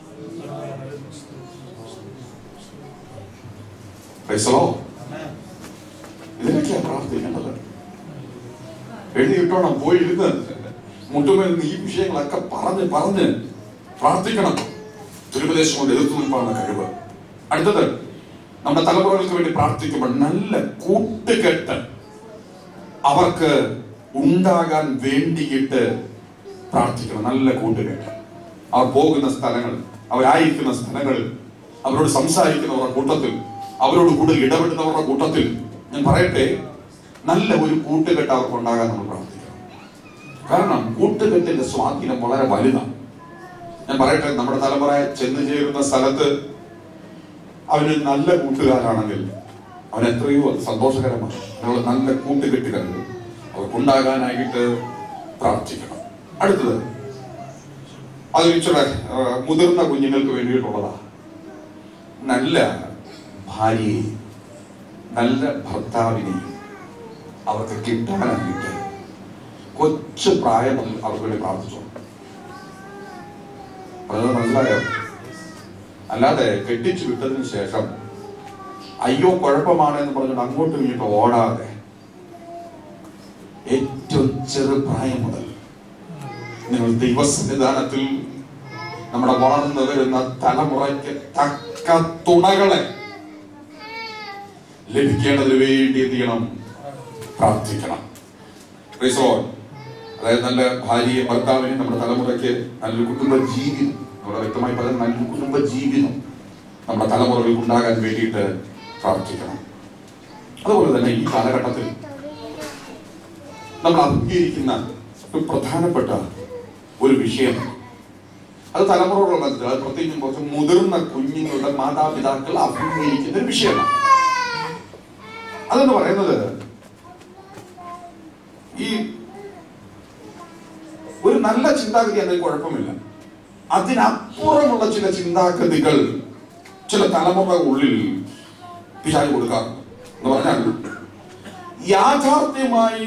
Praise the Lord. ഇതിനൊക്കെയാ പ്രാർത്ഥിക്കേണ്ടത് എഴുതിയിട്ടോണം പോയി ഇരുന്ന് മുട്ടുമേൽ നിന്ന് ഈ വിഷയങ്ങളൊക്കെ പറഞ്ഞ് പറഞ്ഞ് പ്രാർത്ഥിക്കണം ദുരുപദേശം കൊണ്ട് എതിർത്ത് നിൽപ്പാണ് കഴിവ് അടുത്തത് നമ്മുടെ തലമുറകൾക്ക് വേണ്ടി പ്രാർത്ഥിക്കുമ്പോൾ നല്ല കൂട്ടുകെട്ട് അവർക്ക് ഉണ്ടാകാൻ വേണ്ടിയിട്ട് പ്രാർത്ഥിക്കണം നല്ല കൂട്ടുകെട്ട് അവർ പോകുന്ന സ്ഥലങ്ങൾ അവരായിരിക്കുന്ന സ്ഥലങ്ങളിൽ അവരോട് സംസാരിക്കുന്നവരുടെ കൂട്ടത്തിൽ അവരോട് കൂടുതൽ ഇടപെടുന്നവരുടെ കൂട്ടത്തിൽ ഞാൻ പറയട്ടെ നല്ല ഒരു കൂട്ടുകെട്ട് അവർക്ക് ഉണ്ടാകാൻ നമ്മൾ പ്രാർത്ഥിക്കണം കാരണം കൂട്ടുകെട്ടിന്റെ സ്വാധീനം വളരെ വലുതാണ് ഞാൻ പറയട്ടെ നമ്മുടെ തലമുറ ചെന്ന് ചേരുന്ന സ്ഥലത്ത് അവന് നല്ല കൂട്ടുകാരാണെങ്കിൽ അവൻ എത്രയോ അത് സന്തോഷകരമാണ് നമ്മൾ നല്ല കൂട്ടുകെട്ടുകൾ അവർക്കുണ്ടാകാനായിട്ട് പ്രാർത്ഥിക്കണം അടുത്തത് അത് ഇച്ചിരി ആ, മുതിർന്ന കുഞ്ഞുങ്ങൾക്ക് വേണ്ടിയിട്ടുള്ളതാ നല്ല ഭാര്യയെ നല്ല ഭർത്താവിനെ അവർക്ക് കിട്ടാനായിട്ട് കൊച്ചു പ്രായം മുതൽ അവർക്ക് വേണ്ടി പ്രാർത്ഥിച്ചു അത് മനസ്സിലായോ അല്ലാതെ കെട്ടിച്ചു വിട്ടതിന് ശേഷം അയ്യോ കുഴപ്പമാണ് എന്ന് പറഞ്ഞിട്ട് അങ്ങോട്ടും ഇങ്ങോട്ടും ഓടാതെ ഏറ്റവും ചെറു പ്രായം മുതൽ നിങ്ങൾ ദൈവസന്നിധാനത്തിൽ നമ്മുടെ വളർന്നു വരുന്ന തലമുറയ്ക്ക് തക്ക തുണകളെ ലഭിക്കേണ്ടതിന് വേണ്ടി എന്ത് ചെയ്യണം പ്രാർത്ഥിക്കണം Praise the Lord. അതായത് നല്ല ഭാര്യയെ ഭർത്താവിനെ നമ്മുടെ തലമുറയ്ക്ക് നല്ലൊരു കുടുംബ ജീവിതം നമ്മുടെ വ്യക്തമായി പറയുന്നത് നല്ലൊരു കുടുംബ ജീവിതം നമ്മുടെ തലമുറകൾക്ക് ഉണ്ടാകാൻ വേണ്ടിയിട്ട് പ്രാർത്ഥിക്കണം അതുപോലെ തന്നെ ഈ കാലഘട്ടത്തിൽ നമ്മൾ അഭിമുഖീകരിക്കുന്ന ഒരു പ്രധാനപ്പെട്ട ഒരു വിഷയം അത് തലമുറകളുടെ മധ്യത്തിൽ അത് പ്രത്യേകിച്ചും കുറച്ച് മുതിർന്ന കുഞ്ഞുങ്ങളുടെ മാതാപിതാക്കൾ അഭിമുഖീകരിക്കുന്ന ഒരു വിഷയമാണ് അതെന്ന് പറയുന്നത് ഈ ഒരു നല്ല ചിന്താഗതി അതിൽ കുഴപ്പമില്ല അതിനപ്പുറമുള്ള ചില ചിന്താഗതികൾ ചില തലമുറ ഉള്ളിൽ പിശാച് കൊടുക്കാറുണ്ട് എന്ന് പറഞ്ഞാൽ യാഥാർത്ഥ്യമായി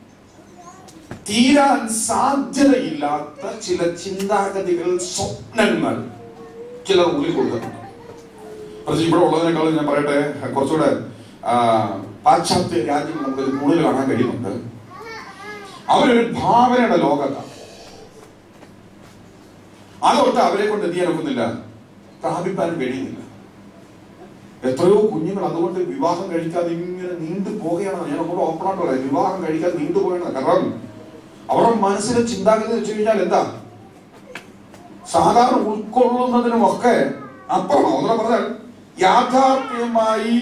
തീരാൻ സാധ്യതയില്ലാത്ത ചില ചിന്താഗതികൾ സ്വപ്നങ്ങൾ ചിലർ ഉള്ളിൽ കൊടുക്കുന്നുണ്ട് പ്രത്യേകിച്ച് ഇവിടെ ഉള്ളതിനേക്കാളും ഞാൻ പറയട്ടെ കുറച്ചുകൂടെ ആ, പാശ്ചാത്യ രാജ്യങ്ങൾ നമുക്ക് ഇത് കൂടുതൽ കാണാൻ കഴിയുന്നുണ്ട് അവരൊരു ഭാവനയുടെ ലോകത്താണ് അതൊട്ട് അവരെ കൊണ്ട് എന്ത് ചെയ്യാൻ ഒക്കുന്നില്ല പ്രാപിപ്പാൻ കഴിയുന്നില്ല എത്രയോ കുഞ്ഞുങ്ങൾ അതുകൊണ്ട് വിവാഹം കഴിക്കാതെ ഇങ്ങനെ നീണ്ടു പോകുകയാണ് ഞാൻ നമ്മുടെ ഓപ്പണായിട്ട് പറയാം വിവാഹം കഴിക്കാതെ നീണ്ടു പോകണം കാരണം അവരുടെ മനസ്സിലെ ചിന്താഗതി വെച്ച് കഴിഞ്ഞാൽ എന്താ സാധാരണ ഉൾക്കൊള്ളുന്നതിനുമൊക്കെ അപ്പുറം ഒന്നുകൂടെ പറഞ്ഞാൽ യാഥാർത്ഥ്യമായി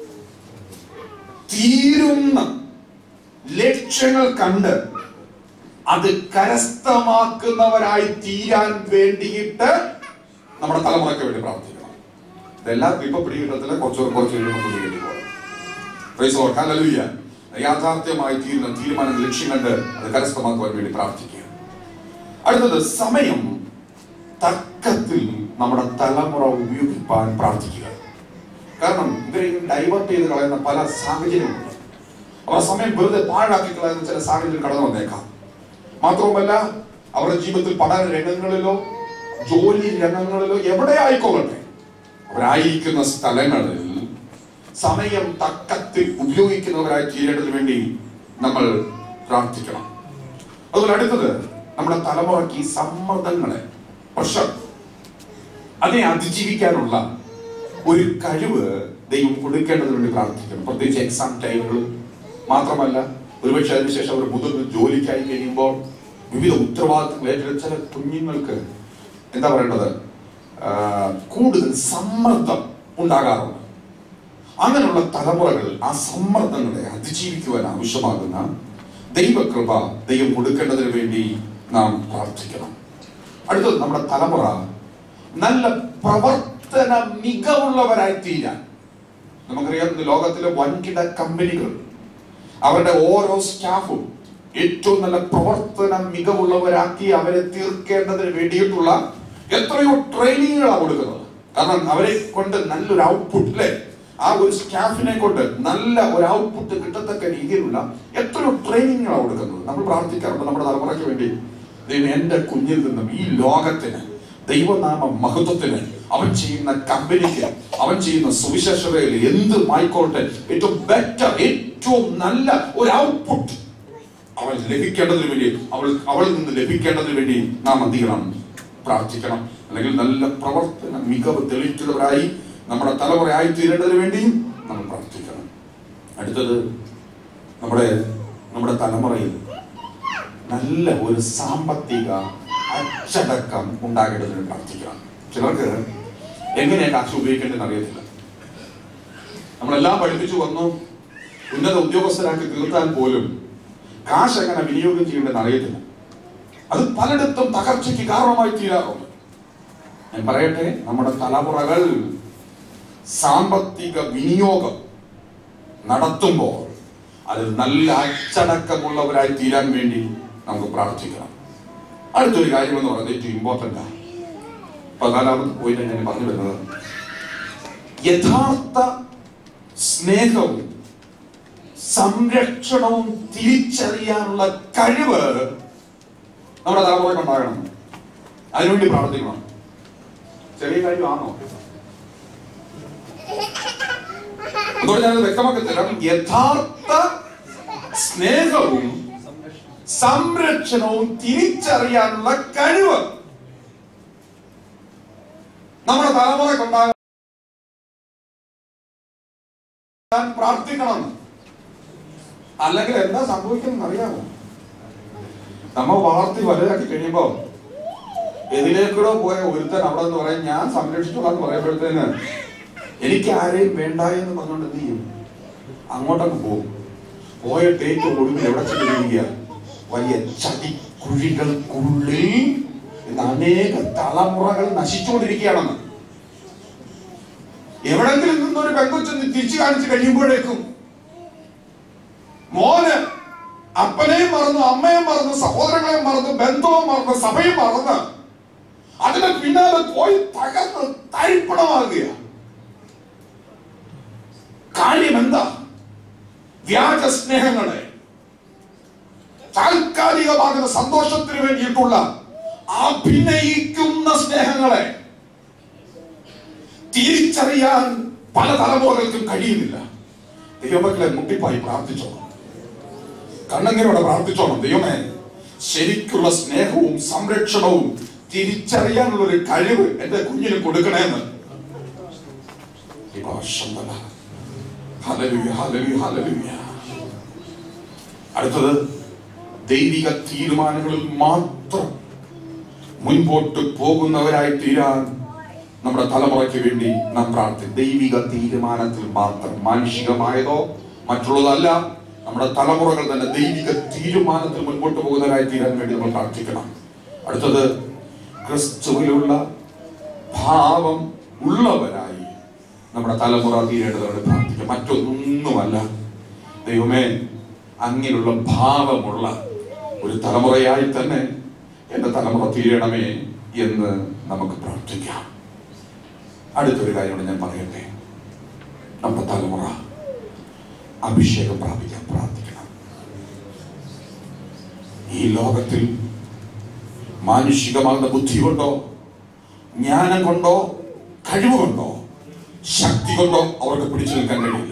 തീരുന്ന ലക്ഷ്യങ്ങൾ കണ്ട് അത് കരസ്ഥമാക്കുന്നവരായി തീരാൻ വേണ്ടിയിട്ട് നമ്മുടെ തലമുറയ്ക്ക് വേണ്ടി പ്രാർത്ഥിക്കണം ഇതെല്ലാവർക്കും ഇപ്പൊ പിടികിട്ടത്തില്ല കുറച്ച് കുറച്ച് കഴിയുമ്പോൾ പിടികിട്ടി പോകാം ഹല്ലേലൂയ യാഥാർത്ഥ്യമായി തീരുന്ന തീരുമാനം ലക്ഷ്യം കണ്ട് അത് കരസ്ഥമാക്കുവാൻ വേണ്ടി പ്രാർത്ഥിക്കുക അടുത്തത് സമയം തക്കത്തിൽ നമ്മുടെ തലമുറ ഉപയോഗിപ്പാൻ പ്രാർത്ഥിക്കുക കാരണം ഇവരെയും ഡൈവേർട്ട് ചെയ്ത് കളയുന്ന പല സാഹചര്യങ്ങളുണ്ട് അവർ സമയം വെറുതെ പാഴാക്കി കളയുന്ന ചില സാഹചര്യം കടന്നു വന്നേക്കാം മാത്രവുമല്ല അവരുടെ ജീവിതത്തിൽ പഠന രംഗങ്ങളിലോ ജോലി രംഗങ്ങളിലോ എവിടെ ആയിക്കൊള്ളട്ടെ അവരായിരിക്കുന്ന സ്ഥലങ്ങളിൽ സമയം തക്കത്തിൽ ഉപയോഗിക്കുന്നവരായി തീരേണ്ടതിന് വേണ്ടി നമ്മൾ പ്രാർത്ഥിക്കണം അതുപോലെ അടുത്തത് നമ്മുടെ തലമുറയ്ക്ക് ഈ സമ്മർദ്ദങ്ങളെ പ്രഷർ അതിനെ അതിജീവിക്കാനുള്ള ഒരു കഴിവ് ദൈവം കൊടുക്കേണ്ടതിന് വേണ്ടി പ്രാർത്ഥിക്കണം പ്രത്യേകിച്ച് എക്സാം ടൈമുകൾ മാത്രമല്ല ഒരുപക്ഷെ അതിനുശേഷം അവർ മുതിർന്ന് ജോലിക്കായി കഴിയുമ്പോൾ വിവിധ ഉത്തരവാദിത്തങ്ങൾ ഏറ്റെടുത്ത ചില കുഞ്ഞുങ്ങൾക്ക് എന്താ പറയേണ്ടത് ആ, കൂടുതൽ സമ്മർദ്ദം ഉണ്ടാകാറുണ്ട് അങ്ങനെയുള്ള തലമുറകൾ ആ സമ്മർദ്ദങ്ങളെ അതിജീവിക്കുവാൻ ആവശ്യമാകുന്ന ദൈവകൃപ ദൈവം കൊടുക്കേണ്ടതിന് വേണ്ടി നാം പ്രാർത്ഥിക്കണം അടുത്തത് നമ്മുടെ തലമുറ നല്ല പ്രവർത്തന മികവുള്ളവരായി തീരാൻ നമുക്കറിയാം ഇന്ന് ലോകത്തിലെ വൻകിട കമ്പനികൾ അവരുടെ ഓരോ സ്റ്റാഫും ഏറ്റവും നല്ല പ്രവർത്തന മികവുള്ളവരാക്കി അവരെ തീർക്കേണ്ടതിന് വേണ്ടിയിട്ടുള്ള എത്രയോ ട്രെയിനിങ്ങുകളാണ് കൊടുക്കുന്നത് കാരണം അവരെ കൊണ്ട് നല്ലൊരു ഔട്ട്പുട്ട് അല്ലെ ആ ഒരു സ്റ്റാഫിനെ കൊണ്ട് നല്ല ഒരു ഔട്ട്പുട്ട് കിട്ടത്തക്ക രീതിയിലുള്ള എത്രയോ ട്രെയിനിങ്ങുകളാണ് കൊടുക്കുന്നത് നമ്മൾ പ്രാർത്ഥിക്കാറുണ്ട് നമ്മുടെ തലമുറയ്ക്ക് വേണ്ടി ദൈവം എന്റെ കുഞ്ഞിൽ നിന്നും ഈ ലോകത്തിന് ദൈവനാമ മഹത്വത്തിന് അവൻ ചെയ്യുന്ന കമ്പനിക്ക് അവൻ ചെയ്യുന്ന സുവിശേഷതയിൽ എന്ത് ആയിക്കോട്ടെ ഏറ്റവും ബെറ്റർ ഏറ്റവും നല്ല ഒരു ഔട്ട്പുട്ട് അവൻ ലഭിക്കേണ്ടതിന് വേണ്ടി അവൾ അവളിൽ നിന്ന് ലഭിക്കേണ്ടതിന് വേണ്ടി നാം എന്ത് ചെയ്യണം പ്രാർത്ഥിക്കണം അല്ലെങ്കിൽ നല്ല പ്രവർത്തന മികവ് തെളിയിക്കുന്നവരായി നമ്മുടെ തലമുറയായി തീരേണ്ടതിന് വേണ്ടിയും നമ്മൾ പ്രാർത്ഥിക്കണം അടുത്തത് നമ്മുടെ നമ്മുടെ തലമുറയിൽ നല്ല ഒരു സാമ്പത്തിക അച്ചടക്കം ഉണ്ടാകേണ്ടതിന് പ്രാർത്ഥിക്കണം ചിലർക്ക് എങ്ങനെയാ കാശ് ഉപയോഗിക്കേണ്ടതെന്ന് അറിയത്തില്ല നമ്മളെല്ലാം പഠിപ്പിച്ചു വന്നു ഉന്നത ഉദ്യോഗസ്ഥരാക്കി തീർത്താൽ പോലും കാശ് എങ്ങനെ വിനിയോഗം ചെയ്യേണ്ടതെന്ന് അറിയത്തില്ല അത് പലയിടത്തും തകർച്ചയ്ക്ക് കാരണമായി തീരാറുണ്ട് ഞാൻ പറയട്ടെ നമ്മുടെ തലമുറകൾ സാമ്പത്തിക വിനിയോഗം നടത്തുമ്പോൾ അത് നല്ല അച്ചടക്കമുള്ളവരായി തീരാൻ വേണ്ടി നമുക്ക് പ്രാർത്ഥിക്കണം അടുത്തൊരു കാര്യം എന്ന് പറയുന്നത് ഏറ്റവും ഇമ്പോർട്ടൻ്റ് ആണ് പതിനാലാമത് പോയിന്റ് ഞാൻ പറഞ്ഞു വരുന്നത് യഥാർത്ഥ സ്നേഹവും സംരക്ഷണവും തിരിച്ചറിയാനുള്ള കഴിവ് നമ്മുടെ തലമുറയ്ക്ക് ഉണ്ടാകണം അതിനുവേണ്ടി പ്രാർത്ഥിക്കണം ചെറിയ കാര്യമാണോ അതുകൊണ്ട് ഞാനത് വ്യക്തമാക്കി തരാം യഥാർത്ഥ സ്നേഹവും സംരക്ഷണവും തിരിച്ചറിയാനുള്ള കഴിവ് നമ്മുടെ തലമുറക്കുണ്ടാകാൻ പ്രാർത്ഥിക്കണം അല്ലെങ്കിൽ എന്താ സംഭവിക്കുന്നത് അറിയാമോ നമ്മ വളർത്തി വലുതാക്കി കഴിയുമ്പോ എതിലേക്കൂടെ പോയ ഒരുത്തൻ അവിടെ നിന്ന് പറയാൻ ഞാൻ സംരക്ഷിച്ചോളാന്ന് പറയുമ്പോഴത്തേന് എനിക്ക് ആരെയും വേണ്ട എന്ന് പറഞ്ഞുകൊണ്ട് എന്ത് ചെയ്യും അങ്ങോട്ടൊക്കെ പോകും പോയിട്ട് ഏറ്റവും ഒടുവിൽ എവിടെ ചെല്ലുക വലിയ ചതിക്കുഴികൾക്കുള്ളിൽ ഇന്ന് അനേക തലമുറകൾ നശിച്ചുകൊണ്ടിരിക്കുകയാണെന്ന് എവിടെങ്കിലും നിന്നൊരു പെങ്കൊച്ചൊന്ന് തിരിച്ചു കാണിച്ച് കഴിയുമ്പോഴേക്കും മോന് അപ്പനെയും മറന്നു അമ്മയും മറന്നു സഹോദരങ്ങളെയും മറന്നു ബന്ധവും മറന്നു സഭയും മറന്ന് അതിന്റെ പിന്നാലെ പോയി തകർന്ന് തരിപ്പണമാകുക കാര്യം എന്താ വ്യാജ സ്നേഹങ്ങളെ താൽക്കാലികമാകുന്ന സന്തോഷത്തിന് വേണ്ടിയിട്ടുള്ള അഭിനയിക്കുന്ന സ്നേഹങ്ങളെ തിരിച്ചറിയാൻ പല തലമുറകൾക്കും കഴിയുന്നില്ല ദൈവമക്കളെ മുട്ടിപ്പായി പ്രാർത്ഥിച്ചോണം കണ്ണങ്ങനോടെ പ്രാർത്ഥിച്ചോണം ദൈവമേ ശരിക്കുള്ള സ്നേഹവും സംരക്ഷണവും തിരിച്ചറിയാനുള്ള ഒരു കഴിവ് എന്റെ കുഞ്ഞിന് കൊടുക്കണേന്ന് ഇവാശന്തല. ഹല്ലേലൂയ, ഹല്ലേലൂയ, ഹല്ലേലൂയ. അടുത്തത് ദൈവിക തീരുമാനങ്ങളിൽ മാത്രം മുൻപോട്ട് പോകുന്നവരായി തീരാൻ നമ്മുടെ തലമുറയ്ക്ക് വേണ്ടി നാം പ്രാർത്ഥിക്കും ദൈവിക തീരുമാനത്തിൽ മാത്രം മാനുഷികമായതോ മറ്റുള്ളതല്ല നമ്മുടെ തലമുറകൾ തന്നെ ദൈവിക തീരുമാനത്തിൽ മുൻപോട്ട് പോകുന്നവരായി തീരാൻ വേണ്ടി നമ്മൾ പ്രാർത്ഥിക്കണം അടുത്തത് ക്രിസ്തുവിലുള്ള ഭാവം ഉള്ളവരായി നമ്മുടെ തലമുറ തീരേണ്ടതോടെ പ്രാർത്ഥിക്കാം മറ്റൊന്നുമല്ല ദൈവമേ അങ്ങിലുള്ള ഭാവമുള്ള ഒരു തലമുറയായി തന്നെ എന്റെ തലമുറ തീരണമേ എന്ന് നമുക്ക് പ്രാർത്ഥിക്കാം അടുത്തൊരു കാര്യമാണ് ഞാൻ പറയട്ടെ നമ്മുടെ തലമുറ അഭിഷേകം പ്രാപിക്കാൻ പ്രാർത്ഥിക്കണം ഈ ലോകത്തിൽ മാനുഷികമാകുന്ന ബുദ്ധി കൊണ്ടോ ജ്ഞാനം കൊണ്ടോ കഴിവ് കൊണ്ടോ ശക്തി കൊണ്ടോ അവർക്ക് പിടിച്ചു നിൽക്കാൻ കഴിയില്ല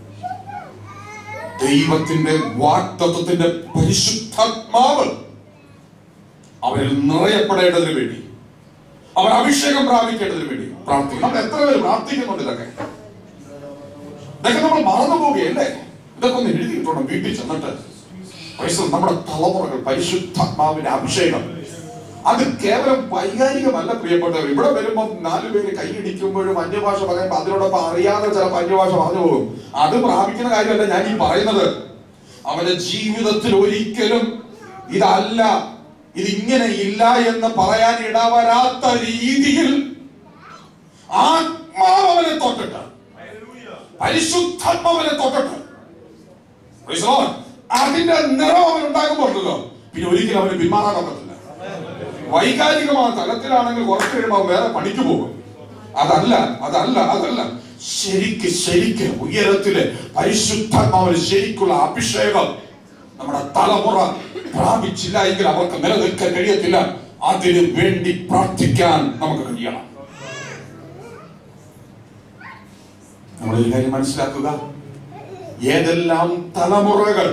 ദൈവത്തിന്റെ വാക്തത്വത്തിന്റെ പരിശുദ്ധാത്മാവ് അവരിൽ നിറയപ്പെടേണ്ടതിന് വേണ്ടി അവർ അഭിഷേകം പ്രാപിക്കേണ്ടതിന് വേണ്ടി പ്രാർത്ഥിക്കും നമ്മൾ എത്ര പേര് പ്രാർത്ഥിക്കുന്നുണ്ട് ഇതൊക്കെ ഇതൊക്കെ നമ്മൾ മറന്നു പോവുകയല്ലേ ഇതൊക്കെ ഒന്ന് എഴുതിയിട്ടുണ്ട് വീട്ടിൽ ചെന്നിട്ട് ക്രൈസ്തവ നമ്മുടെ തലമുറകൾ പരിശുദ്ധാത്മാവിന്റെ അഭിഷേകം അത് കേവലം വൈകാരികമല്ല പ്രിയപ്പെട്ടവർ ഇവിടെ വരുമ്പോൾ നാലു പേര് കൈയടിക്കുമ്പോഴും അന്യഭാഷ പറയുമ്പോൾ അതിനോടൊപ്പം അറിയാതെ ചിലപ്പോൾ അന്യഭാഷ പറഞ്ഞു പോകും അത് പ്രാപിക്കുന്ന കാര്യമല്ല ഞാൻ ഈ പറയുന്നത് അവന്റെ ജീവിതത്തിൽ ഒരിക്കലും ഇതല്ല ഇതിങ്ങനെ ഇല്ല എന്ന് പറയാൻ ഇടവരാത്ത രീതിയിൽ ആത്മാവ് അവനെ തൊട്ടിട്ട് പരിശുദ്ധാത്മാവനെ തൊട്ടിട്ട് Praise the Lord. അതിന്റെ നിറം അവൻ ഉണ്ടാകുമ്പോഴല്ലോ പിന്നെ ഒരിക്കലും അവന് പിന്മാറാൻ ഒക്കത്തില്ല വൈകാരികമായ തലത്തിലാണെങ്കിൽ കുറച്ച് കഴിയുമ്പോൾ അവൻ വേറെ പണിക്ക് പോകും അതല്ല അതല്ല അതല്ല ശരിക്ക് ശരിക്ക് ഉയരത്തില് പരിശുദ്ധാത്മാവിന് ശരിക്കുള്ള അഭിഷേകം നമ്മുടെ തലമുറ പ്രാപിച്ചില്ല എങ്കിൽ അവർക്ക് നിലനിൽക്കാൻ കഴിയത്തില്ല അതിനു വേണ്ടി പ്രാർത്ഥിക്കാൻ നമുക്ക് കഴിയണം നമ്മളൊരു കാര്യം മനസ്സിലാക്കുക ഏതെല്ലാം തലമുറകൾ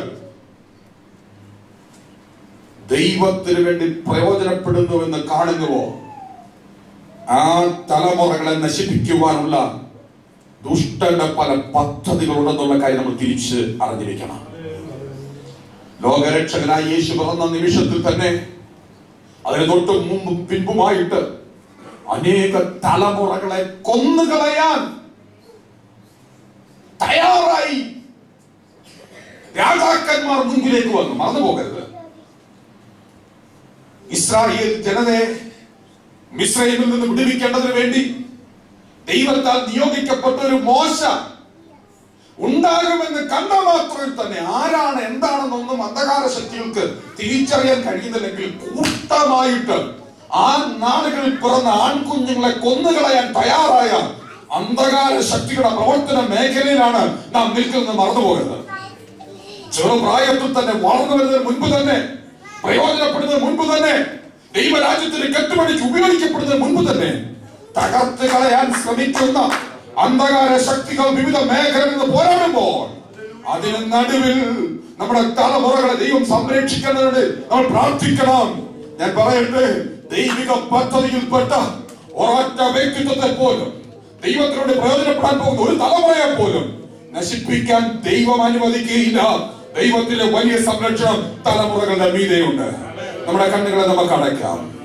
ദൈവത്തിന് വേണ്ടി പ്രയോജനപ്പെടുന്നുവെന്ന് കാണുന്നുവോ ആ തലമുറകളെ നശിപ്പിക്കുവാനുള്ള ദുഷ്ടന്റെ പല പദ്ധതികളുണ്ടെന്നുള്ള കാര്യം നമ്മൾ തിരിച്ച് അറിഞ്ഞിരിക്കണം ലോകരക്ഷകനായ യേശു പിറന്ന നിമിഷത്തിൽ തന്നെ അതിന് തൊട്ട് മുമ്പും പിൻപുമായിട്ട് അനേക തലമുറകളെ കൊന്നുകളയാൻ തയ്യാറായി രാജാക്കന്മാർ മുൻപിലേക്ക് വന്നു മറന്നു പോകരുത് ഇസ്രായേൽ ജനതയെ മിശ്രൈമിൽ നിന്ന് വിടുവിക്കേണ്ടതിന് വേണ്ടി ദൈവത്താൽ നിയോഗിക്കപ്പെട്ട ഒരു മോശ ഉണ്ടാകുമെന്ന് കണ്ട മാത്രത്തിൽ തന്നെ ആരാണ് എന്താണെന്നൊന്നും അന്ധകാര ശക്തികൾക്ക് തിരിച്ചറിയാൻ കഴിയുന്നില്ലെങ്കിൽ കൂട്ടമായിട്ട് ആ നാടുകളിൽ പിറന്ന ആൺകുഞ്ഞുങ്ങളെ കൊന്നുകളയാൻ തയ്യാറായ അന്ധകാര ശക്തിയുടെ പ്രവർത്തന മേഖലയിലാണ് നാം നിൽക്കുന്നത് മറന്നുപോകരുത് ചെറുപ്രായത്തിൽ തന്നെ വളർന്നു വരുന്നതിന് മുൻപ് തന്നെ പ്രയോജനപ്പെടുന്നതിന് മുൻപ് തന്നെ ദൈവരാജ്യത്തിന് കെട്ടുപണിക്ക് ഉപയോഗിക്കപ്പെടുന്നതിന് മുൻപ് തന്നെ തകർത്ത് കളയാൻ ശ്രമിക്കുന്ന അന്ധകാര ശക്തികൾ വിവിധ മേഖലകളിൽ നിന്ന് പോരാടുമ്പോൾ അതിന് നടുവിൽ നമ്മുടെ തലമുറകളെ ദൈവം സംരക്ഷിക്കുന്നതിന് നമ്മൾ പ്രാർത്ഥിക്കണം ഞാൻ പറയട്ടെ ദൈവിക പദ്ധതിയിൽപ്പെട്ട ഒരൊറ്റ വ്യക്തിത്വത്തെ പോലും ദൈവത്തിനോട് പ്രയോജനപ്പെടാൻ പോകുന്ന ഒരു തലമുറയെ പോലും നശിപ്പിക്കാൻ ദൈവം അനുവദിക്കുകയില്ല ദൈവത്തിന്റെ വലിയ സംരക്ഷണം തലമുറകളുടെ മീതെയുണ്ട് നമ്മുടെ കണ്ണുകളെ നമുക്ക് അടയ്ക്കാം